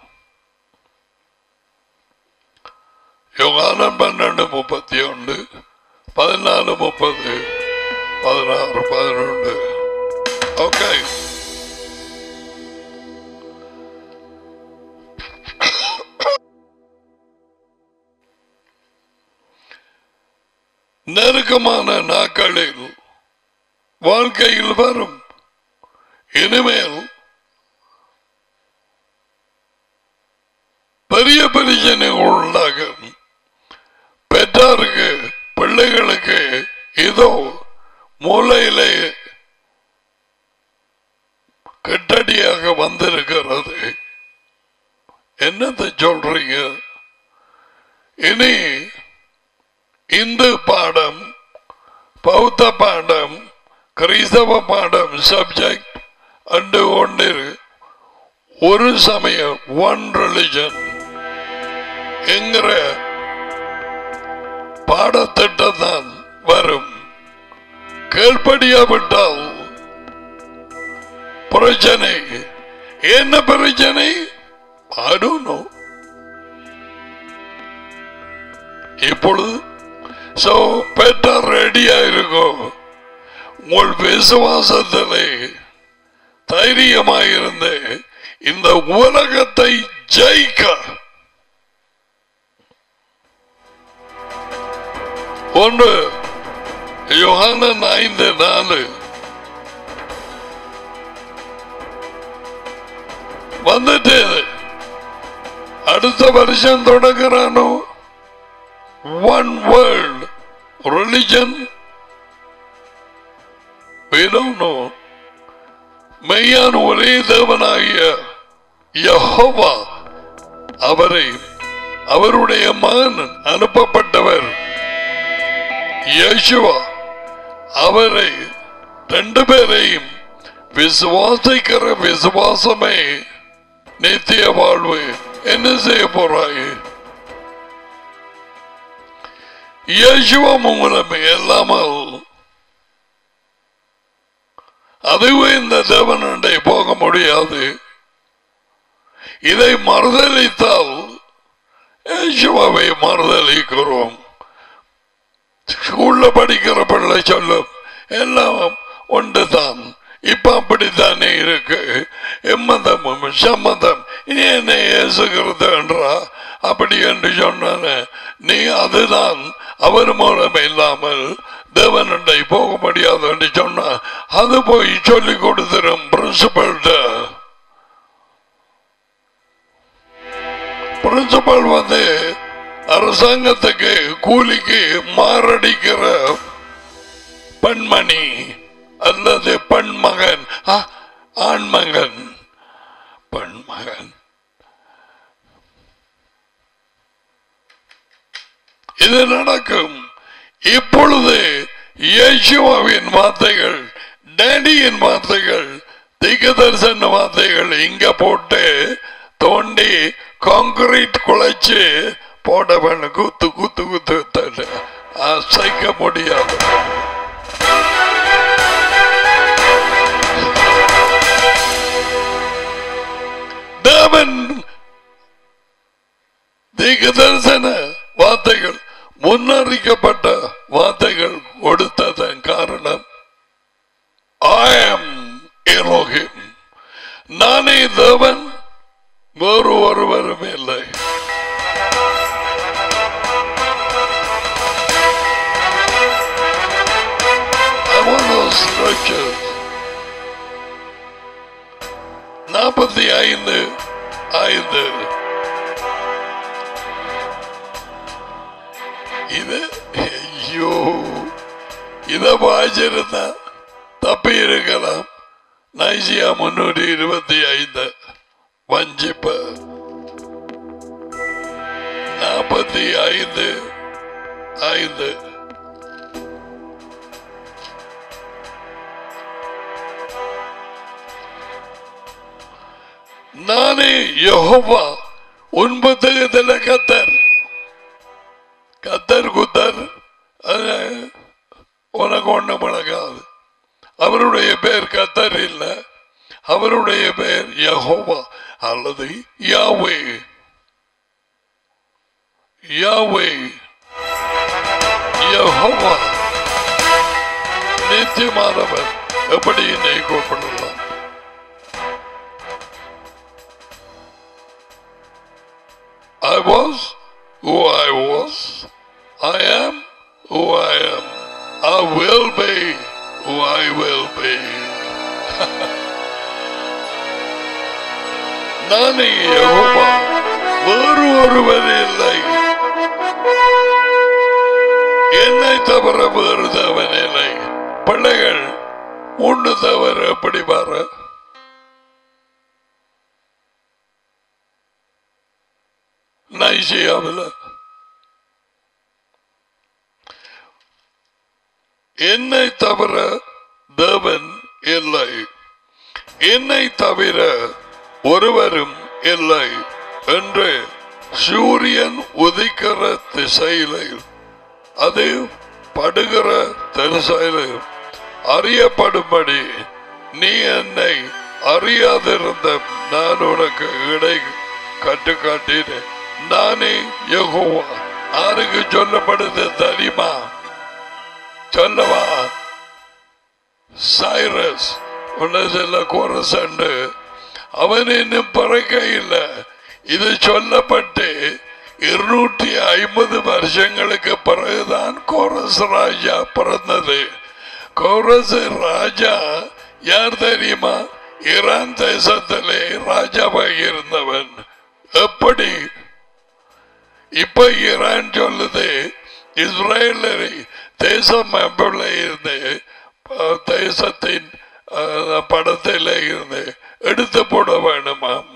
யோகானம் பன்னெண்டு முப்பத்தி ஒன்று பதினாலு முப்பது பதினாறு பதினொன்று ஓகே நெருக்கமான நாட்களில் வாழ்க்கையில் வரும் இனிமேல் பெரிய பிரச்சனை உண்டாகும் பெற்றாருக்கு பிள்ளைகளுக்கு இதோ மூலையிலே கட்டடியாக வந்திருக்கிறது என்னத்தை சொல்றீங்க இனி இந்து பாடம் பௌத்த பாடம் கிறிஸ்தவ பாடம் சப்ஜெக்ட் அண்டு ஒன்று ஒரு சமயம் ஒன் ரிலிஜன் என்கிற பாடத்திட்டம் தான் வரும் கேள்படியாவிட்டால் பிரச்சனை என்ன பிரச்சனை I don't know. இப்பொழுது சோ பெற்ற ரெடியா இருக்கும் உங்கள் விசுவாசத்திலே தைரியமாயிருந்து இந்த உலகத்தை ஜெயிக்க ஒன்று யோகானன் ஐந்து நாலு வந்துட்டு அடுத்த வருஷம் தொடங்குறானோ one world religion we don't know மெய்யான ஒரே தேவனாகிய யெகோவா அவரை அவருடைய மகன் அனுப்பப்பட்டவர் இயேசுவா அவரை ரெண்டு பேரையும் விசுவாசிக்கிற விசுவாசமே நித்திய வாழ்வு என்ன செய்ய போறாய் இயேசுவா மூலம் எல்லாமல் அதுவே இந்த தேவனண்டை போக முடியாது இதை மறுதளித்தால் இயேசுவாவை மறுதளிக்கிறோம் ஸ்கூல்ல படிக்கிற பிள்ளை சொல்லும் எல்லாம் ஒன்றுதான் இப்ப அப்படித்தானே இருக்கு எம்மதமும் சம்மதம் நீ என்ன ஏசுகிறது என்றா அப்படி என்று சொன்ன நீ அதுதான் அவர் மூலம் இல்லாமல் தேவனண்டை போக முடியாது என்று சொன்னா அது போய் சொல்லி கொடுத்துரும் பிரின்சிபல்ட பிரின்சிபல் வந்து அரசாங்கத்துக்கு கூலிக்கு மாரடிக்கிற பெண்மணி அல்லது பெண்மகன் ஆ, ஆண்மகன் பெண்மகன் இது நடக்கும் இப்பொழுது இயேசுவாவின் வார்த்தைகள் டேடியின் வார்த்தைகள் திகதர்சன வார்த்தைகள் இங்க போட்டு தோண்டி கான்கிரீட் குழைச்சு போட வேணும் குத்து குத்து குத்து தட்டு. அசைக்க முடியாது தேவன் திகதர்சன வார்த்தைகள் முன்னறிக்கப்பட்ட வார்த்தைகள் கொடுத்ததன் காரணம் I am Elohim. நானே தேவன் வேறு ஒருவரும் இல்லை I want those scriptures. நாற்பத்தி ஐந்து ஐந்து இது ஐயோ இதை வாய்ச்சிருந்தா தப்பி இருக்கலாம் நைசியா முன்னூற்றி இருபத்தி ஐந்து வஞ்சிப்பு நாற்பத்தி ஐந்து ஐந்து நானே யெகோவா உன் புத்தகத்தில் கத்தர் கத்தர் குத்தர் அது உனக்கு ஒண்ணு முழங்காது அவருடைய பேர் கத்தர் இல்லை அவருடைய பெயர் யஹோவா அல்லது யாவே யாவே யஹோவா நித்தியமானவர் எப்படி என்னை கூப்பிடலாம் I was who I was. I am who I am. I will be who I will be. நானே யெகோவா வேறு ஒருவர் இல்லை என்னை தவிர வேறு தேவன் இல்லை பிள்ளைகள் ஒன்று தவிர எப்படி பாரு நைசியாவில் என்னை தவிர தேவன் இல்லை என்னை தவிர ஒருவரும் இல்லை என்று சூரியன் உதிக்கிற திசையிலையும் அது படுகிற திசையிலையும் அறியப்படும்படி நீ என்னை அறியாதிருந்த நான் உனக்கு இடை கட்டுக்காட்டினேன் நானே யெகோவா யாருக்கு சொல்லப்படுது தெரியுமா சொல்லவா சைரஸ் உலகில் கோரசண்டு அவன் இன்னும் பிறக்க இல்லை இது சொல்லப்பட்டு இருநூற்றி ஐம்பது வருஷங்களுக்கு பிறகுதான் கோரஸ் ராஜா பிறந்தது கோரஸ் ராஜா யார் தெரியுமா ஈரான் தேசத்திலே ராஜாவாக இருந்தவன் எப்படி இப்ப ஈரான் சொல்லுது இஸ்ரேலரை தேசம் மேப்பில் இருந்து அஹ், தேசத்தின் அஹ், படத்தில் இருந்து எடுத்து போட வேணுமாம்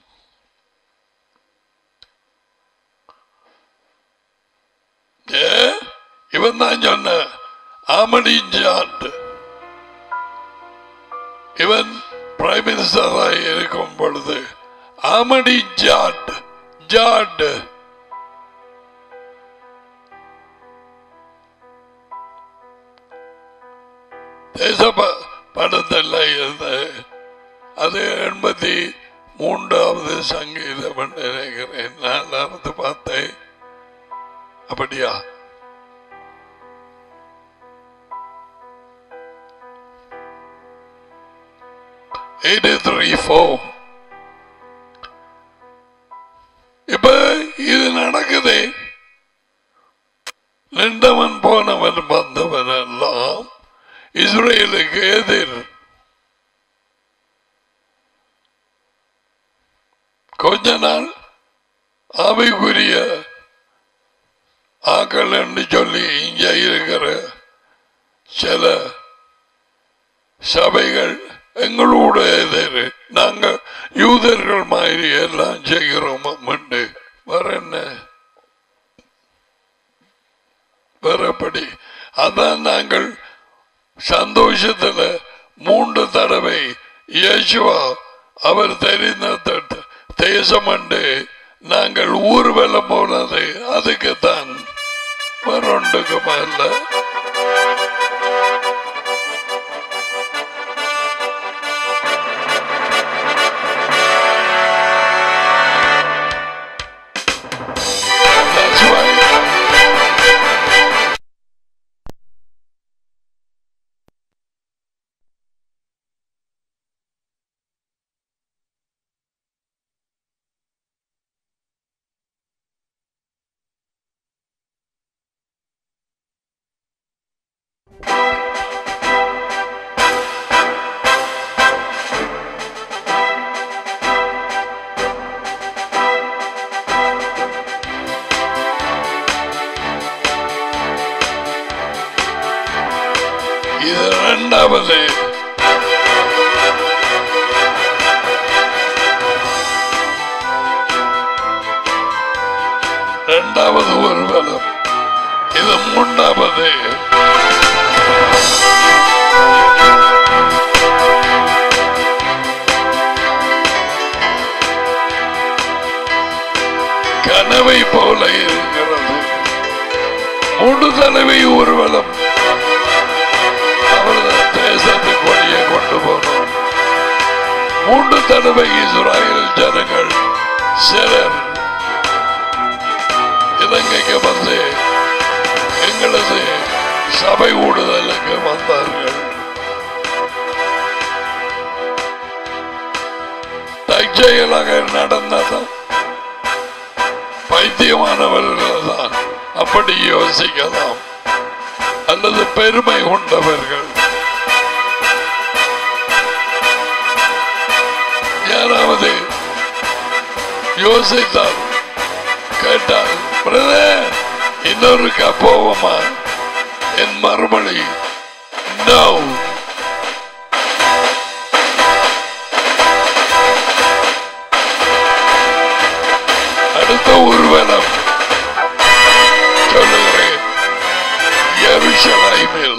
ஏ இவன் தான் சொன்ன ஆமடி ஜாட் இவன் பிரைம் மினிஸ்டராக இருக்கும் பொழுது ஆமடி ஜாட் ஜாட் தேச ப- படத்தில் இருந்து அது எண்பத்தி மூன்றாவது சங்கீதம் என்று நினைக்கிறேன் நான் நடந்து பார்த்தேன் அப்படியா எயிட்டி த்ரீ ஃபோர் இப்ப இது நடக்குது நின்றவன் போனவன் வந்தவன் எல்லாம் இஸ்ரேலுக்கு எதிர் கொஞ்ச நாள் ஆவிக்குரிய ஆக்கள் என்று சொல்லி இங்க இருக்கிற சில சபைகள் எங்களோட எதிர் நாங்க யூதர்கள் மாதிரி எல்லாம் செய்கிறோம் உண்டு வேற என்ன வேறபடி அதான் நாங்கள் சந்தோஷத்துல மூன்று தடவை இயேசுவா அவர் தெரிந்த தேசம் உண்டு நாங்கள் ஊர்வலம் போனது அதுக்குத்தான் வேறொன்றுக்குமா இல்லை That's right. இது இரண்டாவது இரண்டாவது ஒரு பலம் இது மூன்றாவது கனவை போல இருக்கிறது மூன்று தலைவை ஊர்வலம் அவரது தேசத்து கொடியை கொண்டு போனோம் மூன்று தடவை இஸ்ராயல் ஜனங்கள் சிலர் இலங்கைக்கு வந்து எங்களது சபை ஊடுதலுக்கு வந்தார்கள் தற்செயலாக நடந்ததான் பைத்தியமானவர்கள் தான் அப்படி யோசிக்கலாம் அல்லது பெருமை கொண்டவர்கள் யாராவது யோசித்தால் கேட்டால் பிரதர் இன்னொருக்கா போவோமா என் மறுமொழி நோ அடுத்த ஊர்வலம் சொல்லுகிறேன் எருசலேமில்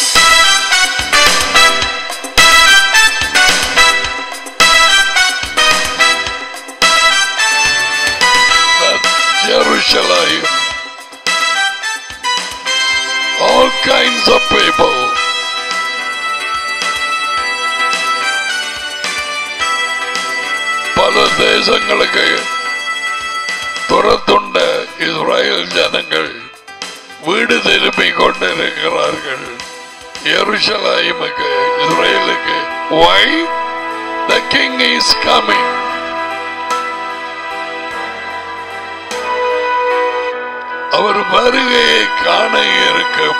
That's Jerusalem. All kinds of people. பல தேசங்களுக்கு துரத்துண்ட இஸ்ராயல் ஜனங்கள் வீடு திரும்பி கொண்டிருக்கிறார்கள் எருசலேமுக்கு இஸ்ரேலுக்கு why the king is coming அவர் வருகையை காண இருக்கும்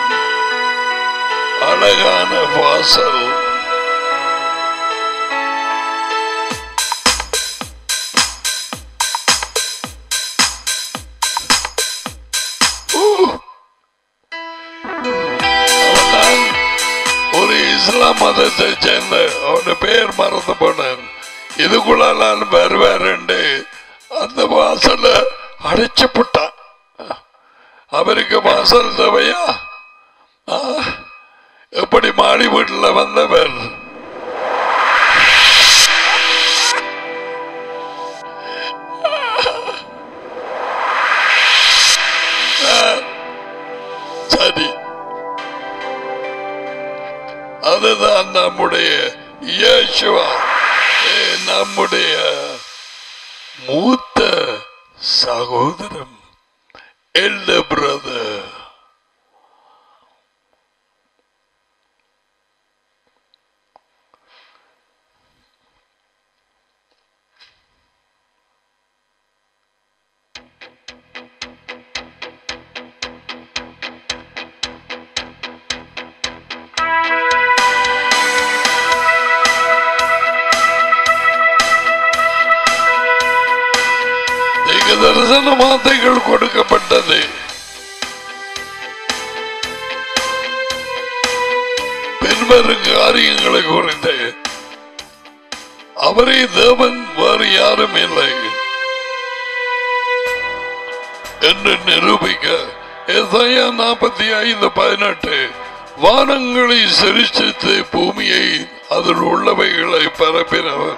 அழகான வாசல் ஊ! அவன்தான் ஒரு இஸ்லாம் மதத்தை சேர்ந்த அவன பெயர் மறந்து போனான் இதுக்குள்ள நான் வருவாருண்டு அந்த வாசல அடைச்சு போட்டான் அவருக்கு வாசல் தேவையா ஆ? எப்படி மாடி வீட்டுல வந்தவர் ஆ, சரி அதுதான் நம்முடைய இயேசுவா ஏ, நம்முடைய மூத்த சகோதரம் elder brother. தீர்க்க தரிசன வார்த்தைகள் கொடுக்கப்பட்டது பின்வரும் காரியங்களை குறித்து அவரே தேவன் வேறு யாரும் இல்லை என்று நிரூபிக்க எஸ்ஐயா நாற்பத்தி ஐந்து பதினெட்டு வானங்களை சிரிச்சித்து பூமியை அதில் உள்ளவைகளை பரப்பினவர்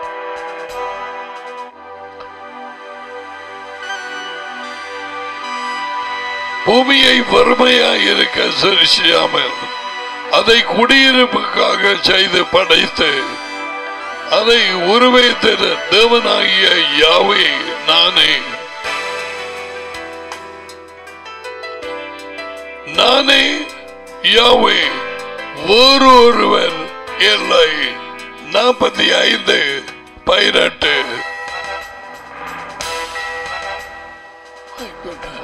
பூமியை வறுமையாய் இருக்க சிரிச்சியாமல் அதை குடியிருப்புக்காக செய்து படைத்து அதை உருவைத்திட தேவனாகிய யாவை நானே நானே யாவே வேறு ஒருவர் இல்லை நாற்பத்தி ஐந்து பதினெட்டு My goodness.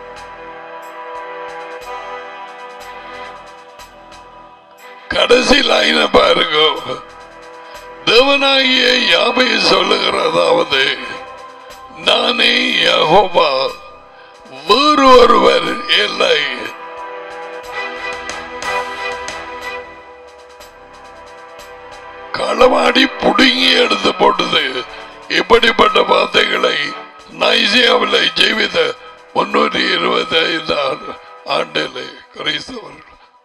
கடைசி லைன பாருங்க தேவனாகிய யாவை சொல்லுகிறதாவது நானே யகோவா வேறு ஒருவர் இல்லை களவாடி புடுங்கி எடுத்து போட்டது இப்படிப்பட்ட வார்த்தைகளை நைசியாவில் ஜீவித முன்னூற்றி இருபத்தி ஐந்து ஆண்டில் கிறிஸ்தவர்கள்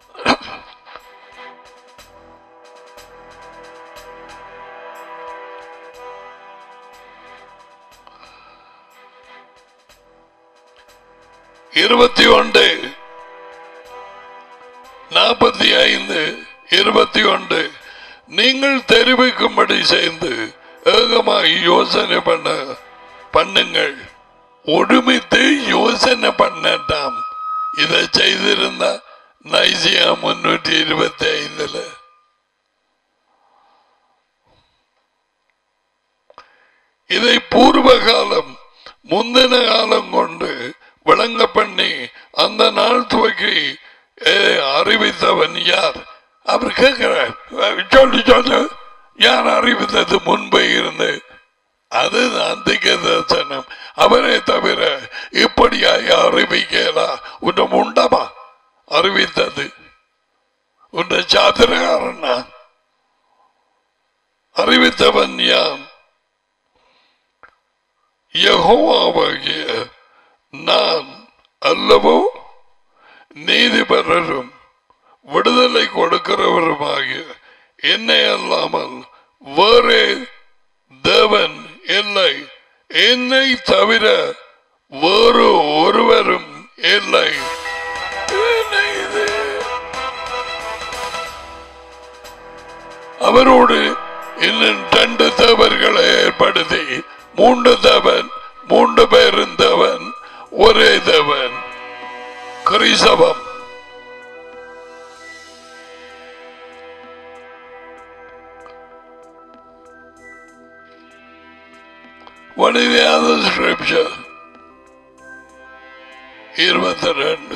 இருபத்தி ஒன்று நாற்பத்தி ஐந்து இருபத்தி ஒன்று நீங்கள் தெரிவிக்கும்படி செய்து ஏகமாக யோசனை பண்ண பண்ணுங்கள் ஒருமித்து யோசனை பண்ணட்டாம் இதை செய்திருந்த நைசியா முன்னூற்றி இருபத்தி ஐந்துல இதை பூர்வ காலம் முந்தின காலம் கொண்டு விளங்க பண்ணி அந்த நாள் துவக்கி eh, அறிவித்தவன் யார் அவர் கேட்கிறார் சொல்லு சொல்லு யார் அறிவித்தது முன்பே இருந்து அது அந்திக தரிசனம் அவரை தவிர இப்படியாய் அறிவிக்கலா உன்னை உண்டமா அறிவித்தது உன்னை சாத்திரக்காரனா அறிவித்தவன் யான் யெகோவாவாகிய நான் அல்லவோ நீதிபரரும் விடுதலை கொடுக்கிறவருமாகிய என்னை அல்லாமல் வேறே தேவன் இல்லை என்னை தவிர வேறு ஒருவரும் இல்லை என்ன இது? அவரோடு இன்னும் ரெண்டு தேவர்களை ஏற்படுத்தி மூன்று தேவன் மூன்று பேரும் தேவன் ஒரே தேவன் கிறிஸ்தவம் What is the other scripture? இருபத்தி ரெண்டு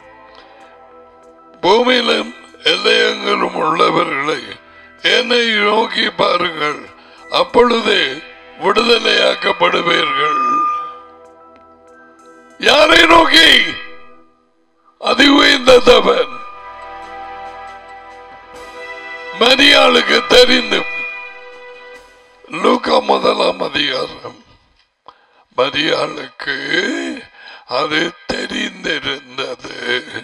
பூமியிலும் எல்லையங்களும் உள்ளவர்களை என்னை நோக்கி பாருங்கள் அப்பொழுதே விடுதலையாக்கப்படுவீர்கள் யாரை நோக்கி அதி உயர்ந்தவன் மரியாளுக்கு தெரிந்தும் லூக்கா முதலாம் அதிகாரம் மரியாளுக்கு அது தெரிந்திருந்தது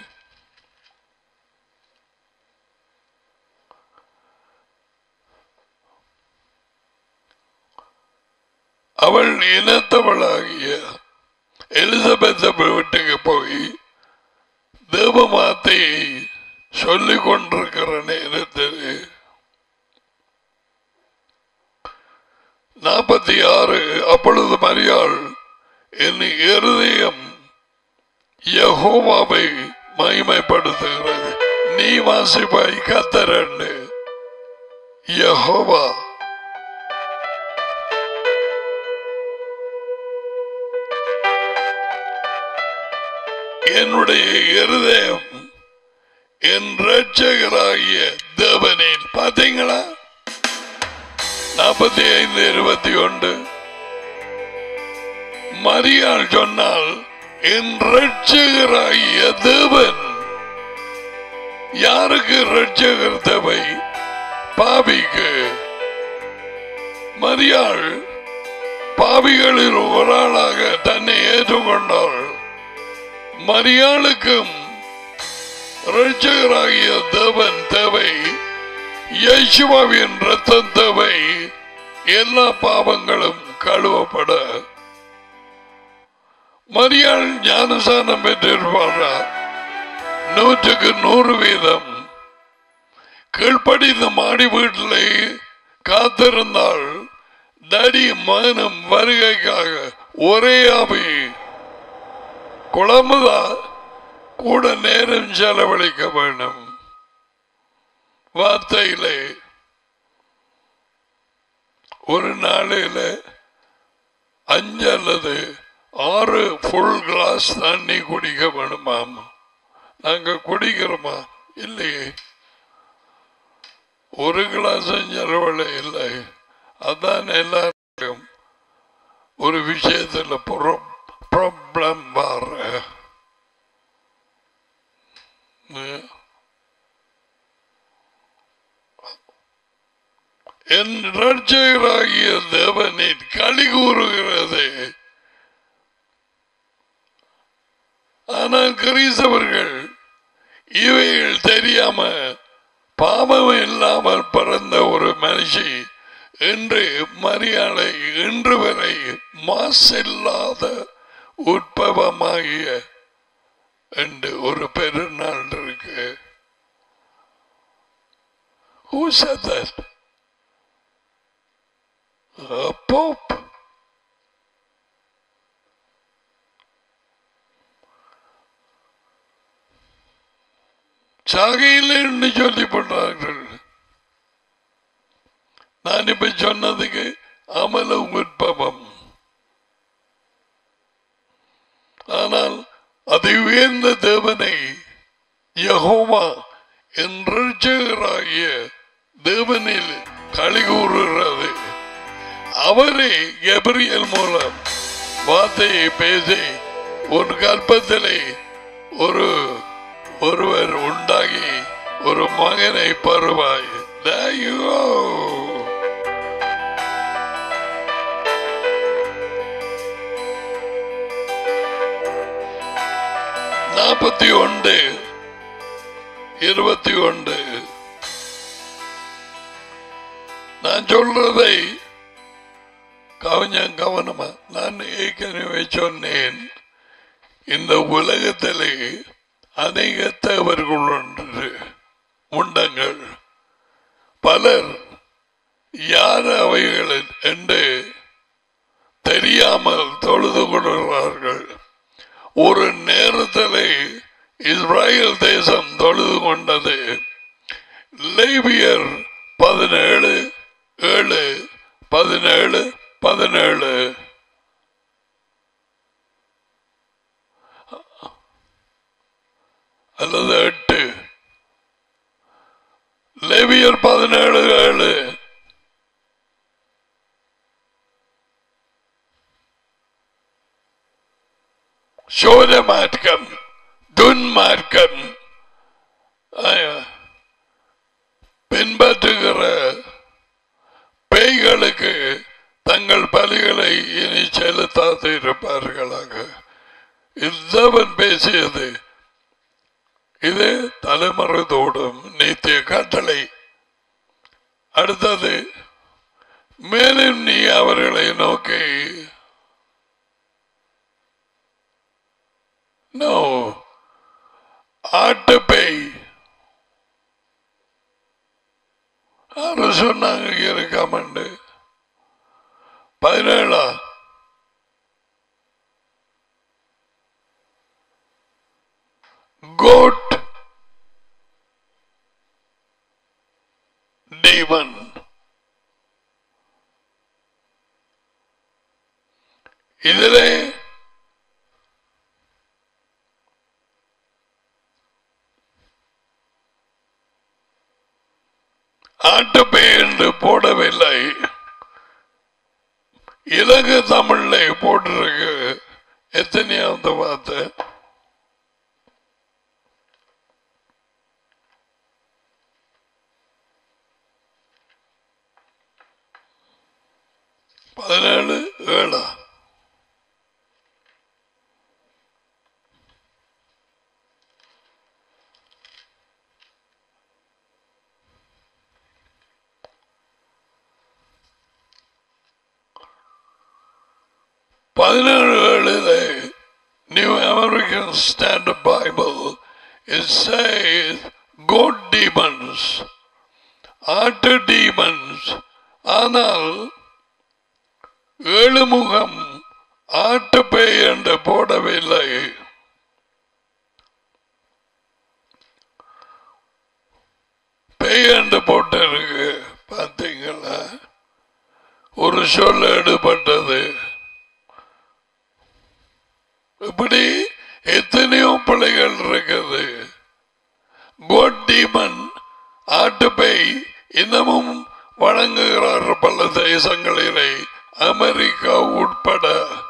அவள் இனத்தவளாகிய எலிசபெத் வீட்டுக்கு போய் தேவ வார்த்தையை சொல்லிக் கொண்டிருக்கிற நேரத்தில் நாற்பத்தி ஆறு அப்பொழுது மரியாள் என் இருதயம் யகோவாவை மகிமைப்படுத்துகிறது நீ வாசிப்பாய் கத்தரண்டு யகோவா என்னுடைய இருதயம் என் ரட்சகராகிய தேவனின் பாத்தீங்களா நாற்பத்தி ஐந்து இருபத்தி ஒன்று மரியாள் சொன்னால் என் ரட்சகராகிய தேவன் யாருக்கு ரட்சகர் தேவை பாவிக்கு மரியாள் பாவிகளில் ஒரு ஆளாக தன்னை ஏற்றுக்கொண்டாள் மரியாளுக்கும் ரட்சகராகிய தேவன் தேவை யேசுவாவின் ரத்தம் தேவை எல்லா பாவங்களும் கழுவப்பட மரியாள் ஞானசானம் பெற்றிருப்பாரா நூற்றுக்கு நூறு வீதம் கீழ்ப்படிந்த மாடி வீட்டிலே காத்திருந்தாள் தடி மகனும் வருகைக்காக ஒரே அவை குழம்புதா கூட நேரம் செலவழிக்க வேண்டும் வார்த்தையிலே ஒரு நாளையில அஞ்சு அல்லது ஆறு ஃபுல் கிளாஸ் தண்ணி குடிக்க வேணுமாம் நாங்க குடிக்கிறோமா இல்லையே ஒரு கிளாஸ் செலவழ இல்லை அதான் எல்லாருக்கும் ஒரு விஷயத்துல ப்ராப்ளம் வர என் ரட்சகராகிய தேவனின் களி கூறுகிறது ஆனால் கிறிஸ்தவர்கள் இவைகள் தெரியாம பாவம் இல்லாமல் பிறந்த ஒரு மனுஷி என்று மரியாதை இன்று வரை மாசில்லாத உட்பவமாகிய என்று ஒரு பெருநாள் இருக்கு Who said that? A pope. சாகையில் என்று சொல்லி பண்ணார்கள் நான் இப்ப சொன்னதுக்கு அமல உட்பவம் ஆனால் அதை உயர்ந்த தேவனை யகோவா என்றாகிய தேவனில் களி கூறுகிறது அவரே கெபரியல் மூலம் வார்த்தையை பேசி ஒரு கல்பத்திலே ஒரு ஒருவர் உண்டாகி ஒரு மகனை பருவாய் There you go. நாற்பத்தி ஒன்று இருபத்தி ஒன்று நான் சொல்றதை கவனம் கவனமா நான் ஏற்கனவே சொன்னேன் இந்த உலகத்திலே அநேக தேவர்கள் உண்டு உண்டங்கள் பலர் யார் அவைகள் என்று தெரியாமல் தொழுது கொள்கிறார்கள் ஒரு நேரத்திலே இஸ்ராயல் தேசம் தொழுது கொண்டது லேபியர் பதினேழு ஏழு பதினேழு பதினேழு அல்லது எட்டு லேபியர் பதினேழு ஏழு சோரமார்க்கம் துன்மார்க்கம் ஆ- பின்பற்றுகிற பேய்களுக்கு தங்கள் பலிகளை இனி செலுத்தாது இருப்பார்களாக இதுதான் பேசியது இது தலைமறைதோடும் நித்திய கட்டளை அடுத்தது மேலும் நீ அவர்களை நோக்கி நோ ஆட்டு பேய் யாரு சொன்னாங்க இருக்காமண்டு பதினேழா கோட் demon இதிலே ஆட்டுப்பே என்று போடவில்லை இலகு தமிழ்ல போட்டிருக்கு எத்தனையாவது வார்த்தை பதினேழு ஏழா பதினேழு ஏழுல New American Standard Bible it says goat demons ஆட்டு demons ஆனால் ஏழு முகம் ஆட்டு பேய் என்று போடவில்லை பேய் என்று போட்டிருக்கு பார்த்தீங்களா ஒரு சொல் எடுபட்டது இப்படி எத்தனையோ பிள்ளைகள் இருக்குது கோட்டீமன் ஆட்டுப்பை இன்னமும் வழங்குகிறார் பல தேசங்களிலே அமெரிக்கா உட்பட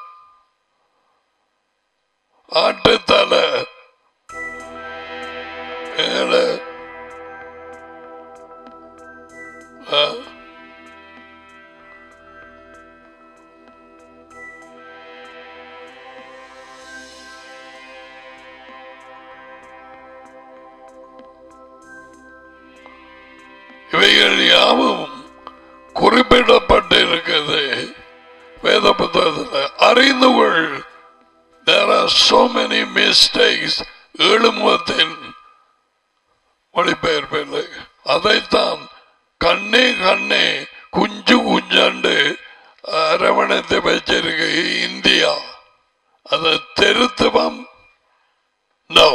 ஆட்டுத்தலை ஏழை, ஆ, இவைகள் யாவும் குறிப்பிடப்பட்டிருக்கிறது வேத புத்தகத்தில் அறிந்து கொள் there are so many mistakes எழுமுகத்தில் மொழிபெயர்ப்பில்லை அதைத்தான் கண்ணே கண்ணே குஞ்சு குஞ்சாண்டு அரவணைத்து வச்சிருக்க இந்தியா அதை திருத்துவம் நோ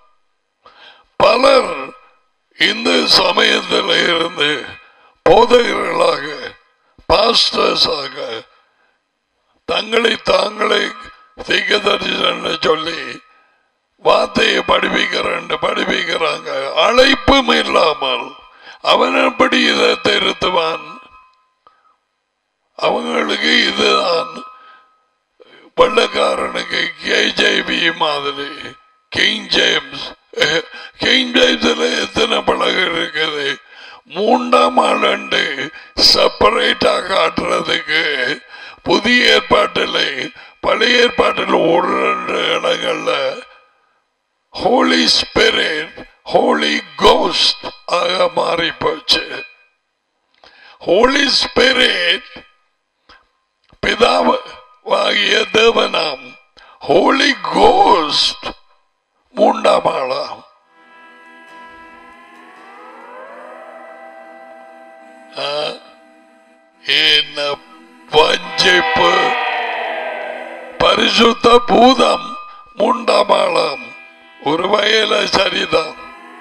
பலர் இந்த சமயத்தில் இருந்து போதகர்களாக பாஸ்டர்ஸாக தங்களை தாங்களே தீக்க தரிசன சொல்லி வார்த்தையை படிப்பிக்கிறேன் படிப்பிக்கிறாங்க அழைப்பும் இல்லாமல் அவன் எப்படி இதை திருத்துவான் அவங்களுக்கு இதுதான் வெள்ளக்காரனுக்கு கேஜேபி மாதிரி கிங் ஜேம்ஸ் கிங் ஜேம்ஸ்ல எத்தனை பழகு இருக்குது மூன்றாம் ஆண்டு செப்பரேட்டா காட்டுறதுக்கு புதிய ஏற்பாட்டில் பழைய ஏற்பாட்டில் ஒரு ரெண்டு இடங்கள்ல ஹோலி ஸ்பிரிட் ஹோலி கோஸ்ட் ஆக மாறி போச்சு ஹோலி ஸ்பிரிட் பிதாவாகிய தேவனாம் ஹோலி கோஸ்ட் மூன்றாம் ஆளாம் ஆ, என்ன வஞ்சிப்பு பரிசுத்த பூதம் மூன்றாம் ஆளாம் ஒரு வகையில சரிதான்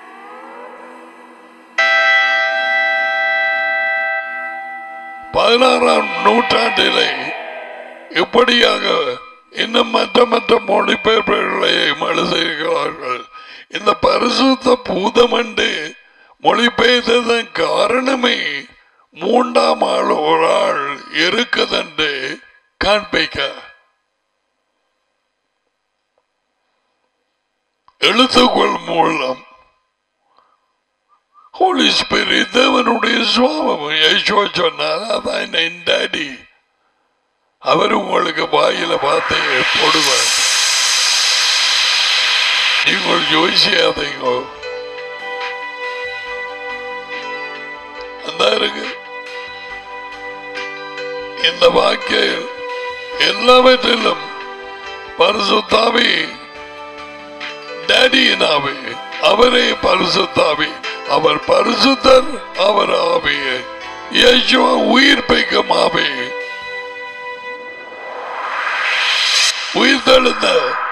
பதினாறாம் நூற்றாண்டிலே இப்படியாக இன்னும் மற்ற மற்ற மொழிபெயர்ப்புகளை எழுதியிருக்கிறார்கள் இந்த பரிசுத்த பூதம் என்று மொழிபெயர்த்ததன் காரணமே மூன்றாம் ஆள் ஒரு ஆள் இருக்குதென்று காண்பிக்க எழுத்துக்கள் மூலம் ஹோலி ஸ்பிரிட் தேவனுடைய சுவாமம் யேசுவா சொன்னார் அதான் என் டாடி அவர் உங்களுக்கு வாயில வார்த்தையை போடுவார் நீங்கள் யோசியாதீங்க அந்த இருக்கு இந்த வாக்கியம் எல்லாவற்றிலும் பரிசுத்தாவி டேடியினாவே அவரே பரிசுத்தாவி அவர் பரிசுத்தர் அவர் ஆவியே இயேசுவா உயிர்ப்பிக்கும் ஆவி உயிர்த்தெழுந்த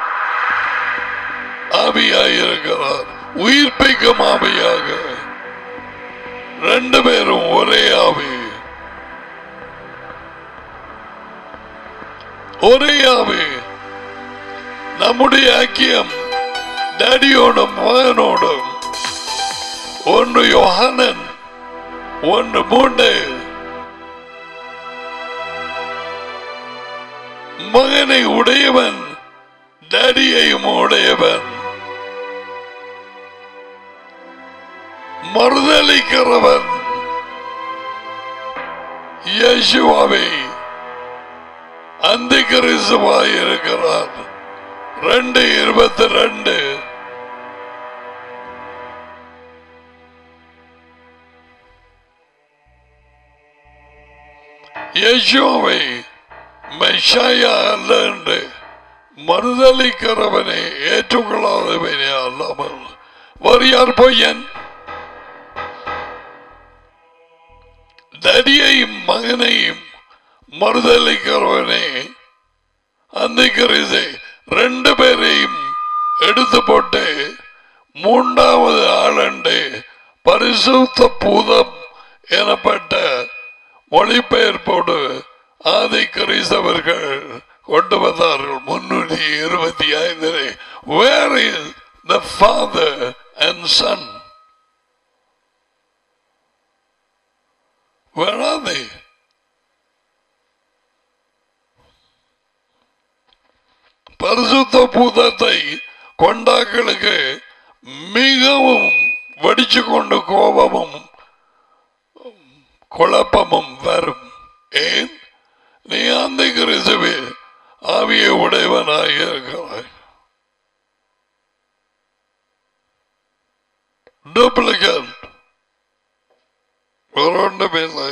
ஆவியாயிருக்கிறார் உயிர்ப்பிக்கும் ஆவியாக ரெண்டு பேரும் ஒரே ஆவி ஒரே ஆவி நம்முடைய ஐக்கியம் டேடியோடும் மகனோடும் ஒன்று யோஹனன் ஒன்று மூன்று மகனை உடையவன் டேடியையும் உடையவன் மறுதளிக்கிறவன் இயேசுவாவை அந்த கிறிஸ்துவாய் இருக்கிறார் ரெண்டு இருபத்தி ரெண்டு இயேசுவை மெஷாயா அல்ல என்று மறுதளிக்கிறவனை ஏற்றுக்கொள்ளாதவனே அல்லாமல் வேறு யார் பொய்யன் தடியையும் மகனையும் மறுதளிக்கிறவனே அந்த கிரிசை ரெண்டு பேரையும் எடுத்து போட்டு மூன்றாவது ஆளண்டு பரிசுத்த பூதம் எனப்பட்ட மொழிபெயர்ப்போடு ஆதி கிறிஸ்தவர்கள் கொண்டு வந்தார்கள் முன்னூற்றி இருபத்தி ஐந்திலே where is the father and son Where are they? பரிசுத்த பூதத்தை கொண்டாக்களுக்கு மிகவும் வடிச்சு கொண்டு கோபமும் குழப்பமும் வரும் ஏன் நீ அந்த கிறிஸ்துவே ஆவியை உடையவனாக இருக்கிறாய் டூப்ளிகேட் வேற ஒன்றும் இல்லை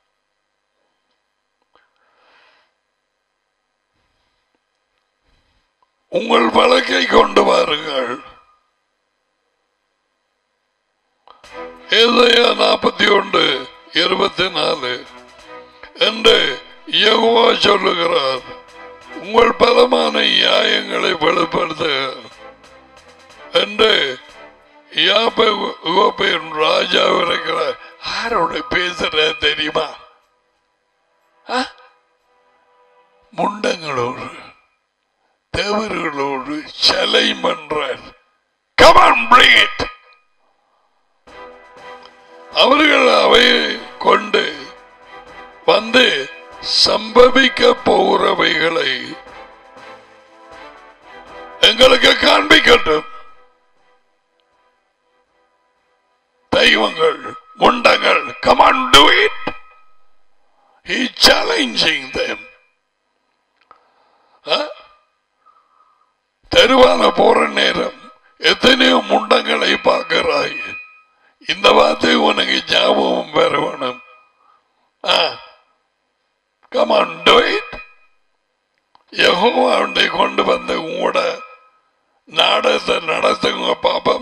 உங்கள் வழக்கை கொண்டு வாருங்கள் ஏதையா நாற்பத்தி ஒன்று இருபத்தி நாலு என்று யெகோவா சொல்லுகிறார் உங்கள் பலமான நியாயங்களை வெளிப்படுத்த என்று யாப்பின் ராஜா இருக்கிறார் யாரோட பேசுற தெரியுமா ஆ? முண்டங்களோடு தேவர்களோடு சலை பண்றார் கமான் பிரிட் அவர்கள் அவை கொண்டு வந்து சம்பவிக்க போகிறவைகளை எங்களுக்கு காண்பிக்கட்டும் தெய்வங்கள் முண்டங்கள் come on do it He challenging them. ஆ? தெருவால போற நேரம் எத்தனையோ முண்டங்களை பார்க்கிறாய் இந்த வார்த்தை உனக்கு ஞாபகம் பெற வேணும் கமான் டு இட் யெகோவாண்டை கொண்டு வந்த உங்களோட நாடகத்தை நடத்துங்க பாப்பம்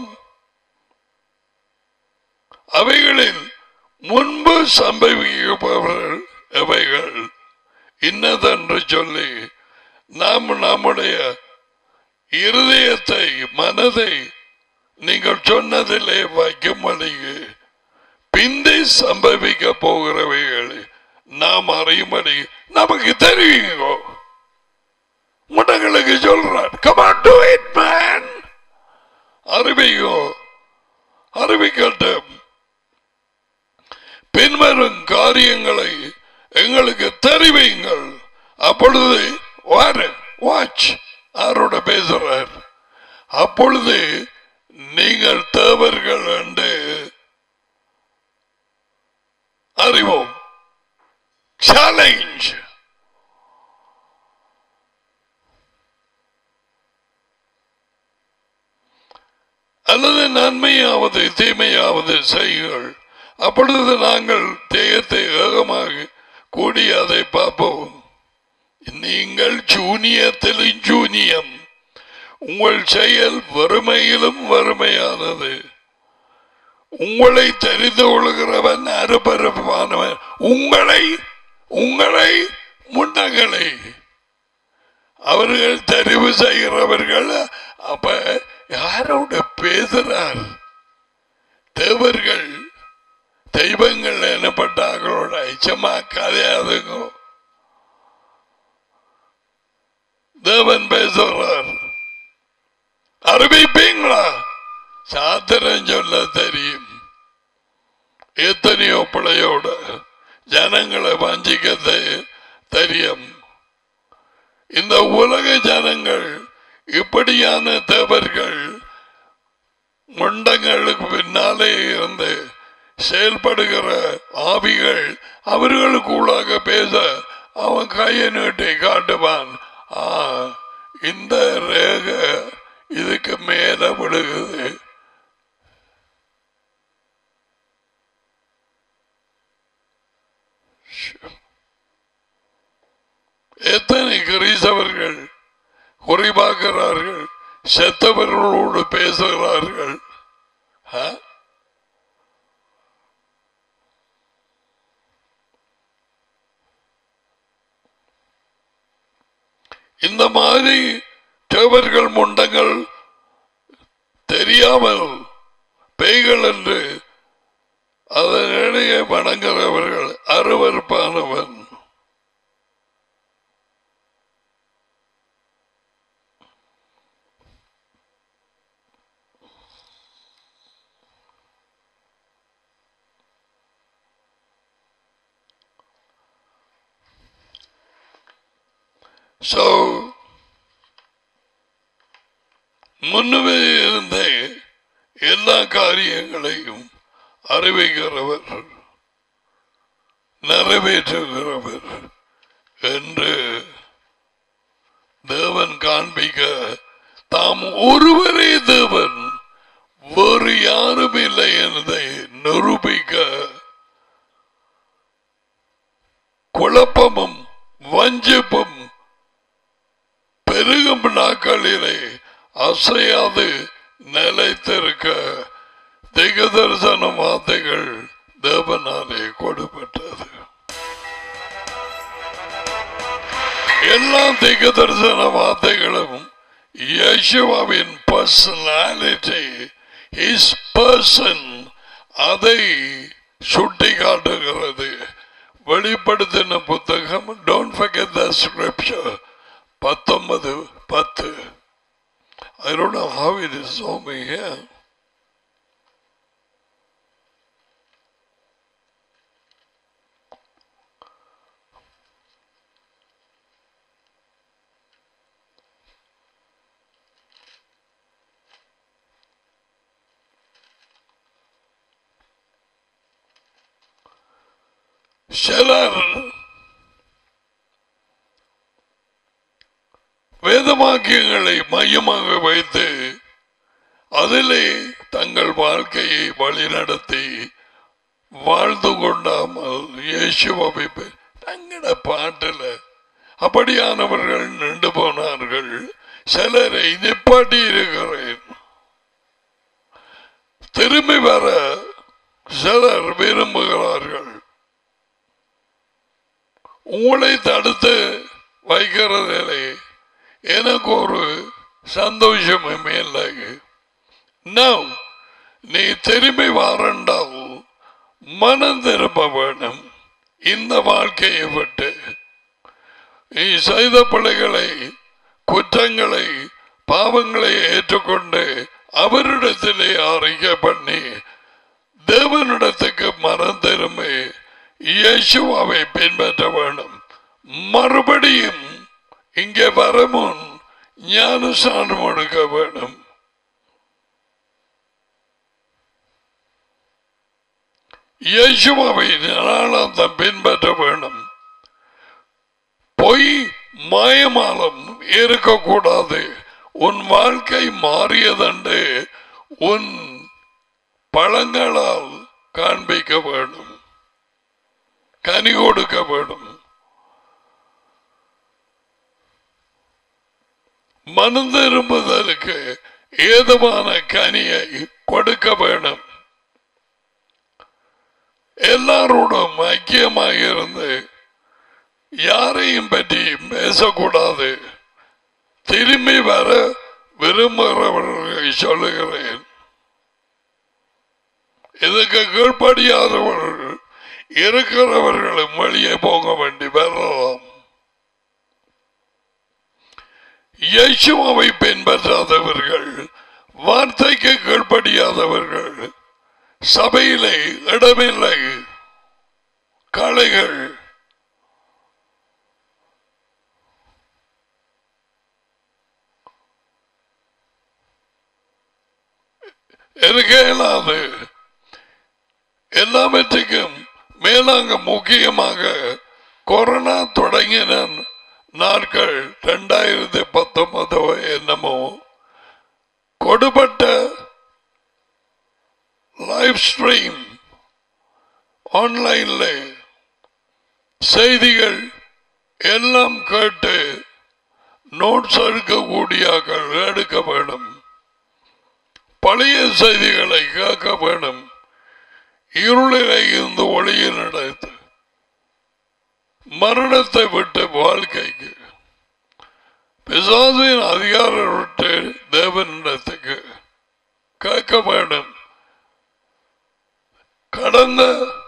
அவைகளில் முன்பு சம்பவிக்கப்பவர்கள் எவைகள் இன்னதென்று சொல்லி நாம் நம்முடைய இருதயத்தை மனதை நீங்கள் சொன்னதிலே வைக்கும்படி பிந்தி சம்பவிக்க போகிறவைகள் நாம் அறியும்படி நமக்கு தெரியுங்கோ முடங்களுக்கு சொல்றான் கமான் டு இட் மேன் அறிவிங்கோ அறிவிக்கட்டும் பின்வரும் காரியங்களை எங்களுக்கு தெரிவிங்கள் அப்பொழுது வாரு வாட்ச் யாரோட பேசுறார் அப்பொழுது நீங்கள் தேவர்கள் என்று அறிவோம் சேலஞ்ச் அல்லது நன்மையாவது தீமையாவது செய்யுங்கள் அப்பொழுது நாங்கள் தேயத்தை ஏகமாக கூடி அதை பார்ப்போம் நீங்கள் சூனியத்திலும் சூனியம் உங்கள் செயல் வறுமையிலும் வறுமையானது உங்களை தெரிந்து கொள்கிறவன் அறுபருப்பானவன் உங்களை உங்களை முண்டங்களை அவர்கள் தெரிவு செய்கிறவர்கள் அப்ப யாரோட பேசுறார் தேவர்கள் தெய்வங்கள் எனப்பட்டார்களோட ஐச்சமா கதையாதுங்க தேவன் பேசுறார் அறிவிப்பீங்களா சாத்திரம் சொல்ல தெரியும் எத்தனையோ பிள்ளையோட ஜனங்களை வஞ்சிக்க தெ- தெரியும் இந்த உலக ஜனங்கள் இப்படியான தேவர்கள் முண்டங்களுக்கு பின்னாலே இருந்து செயல்படுகிற ஆவிகள் அவர்களுக்குள்ளாக பேச அவன் கையை நீட்டி காட்டுவான் ஆ இந்த ரேக இதுக்கு மேல விடுகுது எத்தனை கிறிஸ்தவர்கள் குறிப்பாக்குறார்கள் செத்தவர்களோடு பேசுகிறார்கள் ஆ? இந்த மாதிரி தேவர்கள் முண்டங்கள் தெரியாமல் பேய்கள் என்று அதனிடையே வணங்குகிறவர்கள் அருவருப்பானவன் So, முன்னவே இருந்த எல்லா காரியங்களையும் அறிவிக்கிறவர் நிறைவேற்றுகிறவர் என்று தேவன் காண்பிக்க தாம் ஒருவரே தேவன் வேறு யாரும் இல்லை என்பதை நிரூபிக்க நாட்களிலே அசையாது நிலைத்திருக்க திக தரிசன வார்த்தைகள் தேவனாலே கொடுப்பட்டது எல்லா திக தரிசன வார்த்தைகளும் யேசுவாவின் பர்சனாலிட்டி இஸ் பர்சன் அதை சுட்டி காட்டுகிறது வெளிப்படுத்தின புத்தகம் டோன்ட் forget the scripture பத்தொன்பது பத்து I don't know how it is over here. சிலர் வேதவாக்கியங்களை மையமாக வைத்து அதிலே தங்கள் வாழ்க்கையை வழிநடத்தி வாழ்ந்து கொண்டாமல் இயேசுவை தங்கட பாட்டில் அப்படியானவர்கள் நின்று போனார்கள் சிலரை நிப்பாட்டி இருக்கிறேன் திரும்பி வர சிலர் விரும்புகிறார்கள் உங்களை தடுத்து வைக்கிறதில்லை எனக்கு ஒரு சந்தோஷமும் இல்லை Now, நீ திரும்பி வாரண்டால் மனம் திரும்ப வேணும் இந்த வாழ்க்கையை விட்டு நீ செய்த பிள்ளைகளை குற்றங்களை பாவங்களை ஏற்றுக்கொண்டு அவரிடத்திலே அறிக்கை பண்ணி தேவனிடத்துக்கு மனம் திரும்பி இயேசுவாவை பின்பற்ற வேண்டும் மறுபடியும் இங்கே வர முன் ஞானஸ்தானம் எடுக்க வேண்டும் இயேசுவாவை நாளாந்தம் பின்பற்ற வேண்டும் பொய் மாயமாலம் இருக்கக்கூடாது உன் வாழ்க்கை மாறியதண்டு உன் பழங்களால் காண்பிக்க வேண்டும் கனி கொடுக்க வேண்டும் மனம் திரும்புதலுக்கு ஏதுவான கனியை கொடுக்க வேண்டும் எல்லாரோடும் ஐக்கியமாக இருந்து யாரையும் பற்றி பேசக்கூடாது திரும்பி வர விரும்புகிறவர்களை சொல்லுகிறேன் இதுக்கு கீழ்ப்படியாதவர்கள் இருக்கிறவர்களும் வெளியே போக வேண்டி வரலாம் இயேசுவை பின்பற்றாதவர்கள் வார்த்தைக்கு கீழ்ப்படியாதவர்கள் சபையிலே இடமில்லை கலைகள் இருக்கலாது எல்லாவற்றுக்கும் மேலாங்க முக்கியமாக கொரோனா தொடங்கின நாட்கள் ரெண்டாயிரத்தி பத்தொன்பதோ என்னமோ கொடுப்பட்ட லைவ் ஸ்ட்ரீம் ஆன்லைன்ல செய்திகள் எல்லாம் கேட்டு நோட்ஸ் எடுக்கக்கூடியாக்கள் எடுக்க வேண்டும் பழைய செய்திகளை கேட்க வேண்டும் இருளிலே இருந்து ஒளியில் நடத்து மரணத்தை விட்டு வாழ்க்கைக்கு பிசாசின் அதிகாரம் விட்டு தேவனிடத்துக்கு கேட்க வேண்டும் கடந்த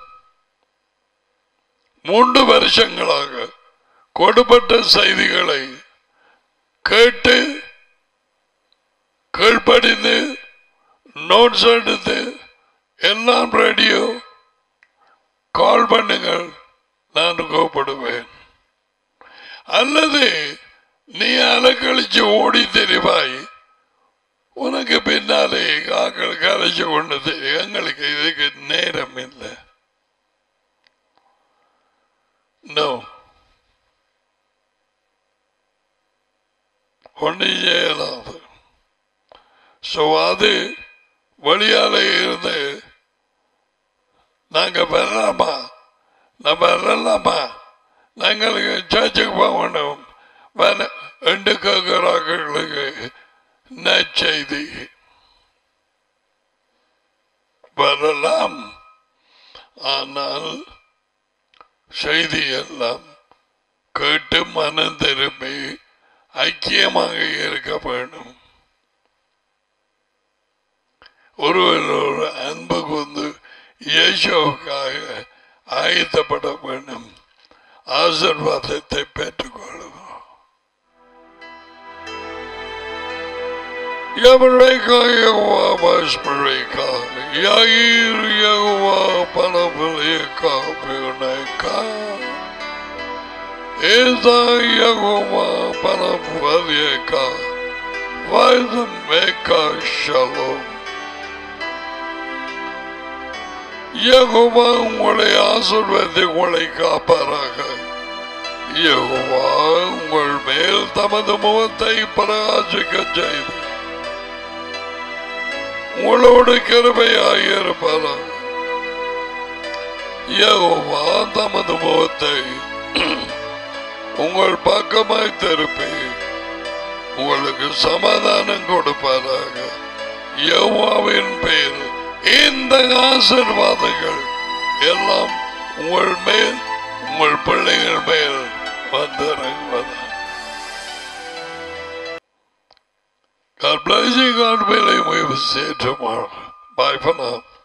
மூன்று வருஷங்களாக கொடுப்பட்ட செய்திகளை கேட்டு கீழ்ப்படிந்து நோட்ஸ் எடுத்து எல்லாம் ரேடியோ கால் பண்ணுங்கள் நான் கூப்பிடுவேன் அல்லது நீ அலக்கழிச்சு ஓடி தெரிவாய் உனக்கு பின்னாலே காக்கள் கரைச்சு கொண்டு தெரியும் எங்களுக்கு இதுக்கு நேரம் இல்லை நோ ஒன்று செய்யலாது ஸோ அது வழியால இருந்து நாங்க வரலாமா நம்ம வரலாமா நாங்களுக்கு சர்ச்சுக்கு போக வேண்டும் வர என்று கேட்கிறார்களுக்கு நற்செய்தி வரலாம் ஆனால் செய்தி எல்லாம் கேட்டு மனம் திரும்பி ஐக்கியமாக இருக்க வேண்டும் ஒருவர் ஒரு அன்பு கொண்டு இயேசுவுக்காக ஆயத்தப்பட வேண்டும் ஆசிர்வாதத்தை பெற்றுக்கொள்ளும் Yamareka Yehovah Masmareka Yair Yehovah Panapaleka Puneka Eza Yehovah Panapaleka Vaidameka Shalom யகுவா உங்களை ஆசிர்வதி உங்களை காப்பாராக யகுவா உங்கள் மேல் தமது முகத்தை பிரகாசிக்க செய்து உங்களோடு கிருபையாயிருப்பாராக யகுவா தமது முகத்தை உங்கள் பக்கமாய் திருப்பி உங்களுக்கு சமாதானம் கொடுப்பாராக யகுவாவின் பெயர் இந்த ஆசிர்வாதங்கள் எல்லாம் உங்கள் மேல் உங்கள் பிள்ளைகள் மேல் வந்திறங்குவதா God bless you. God willing, we will see you tomorrow. Bye for now.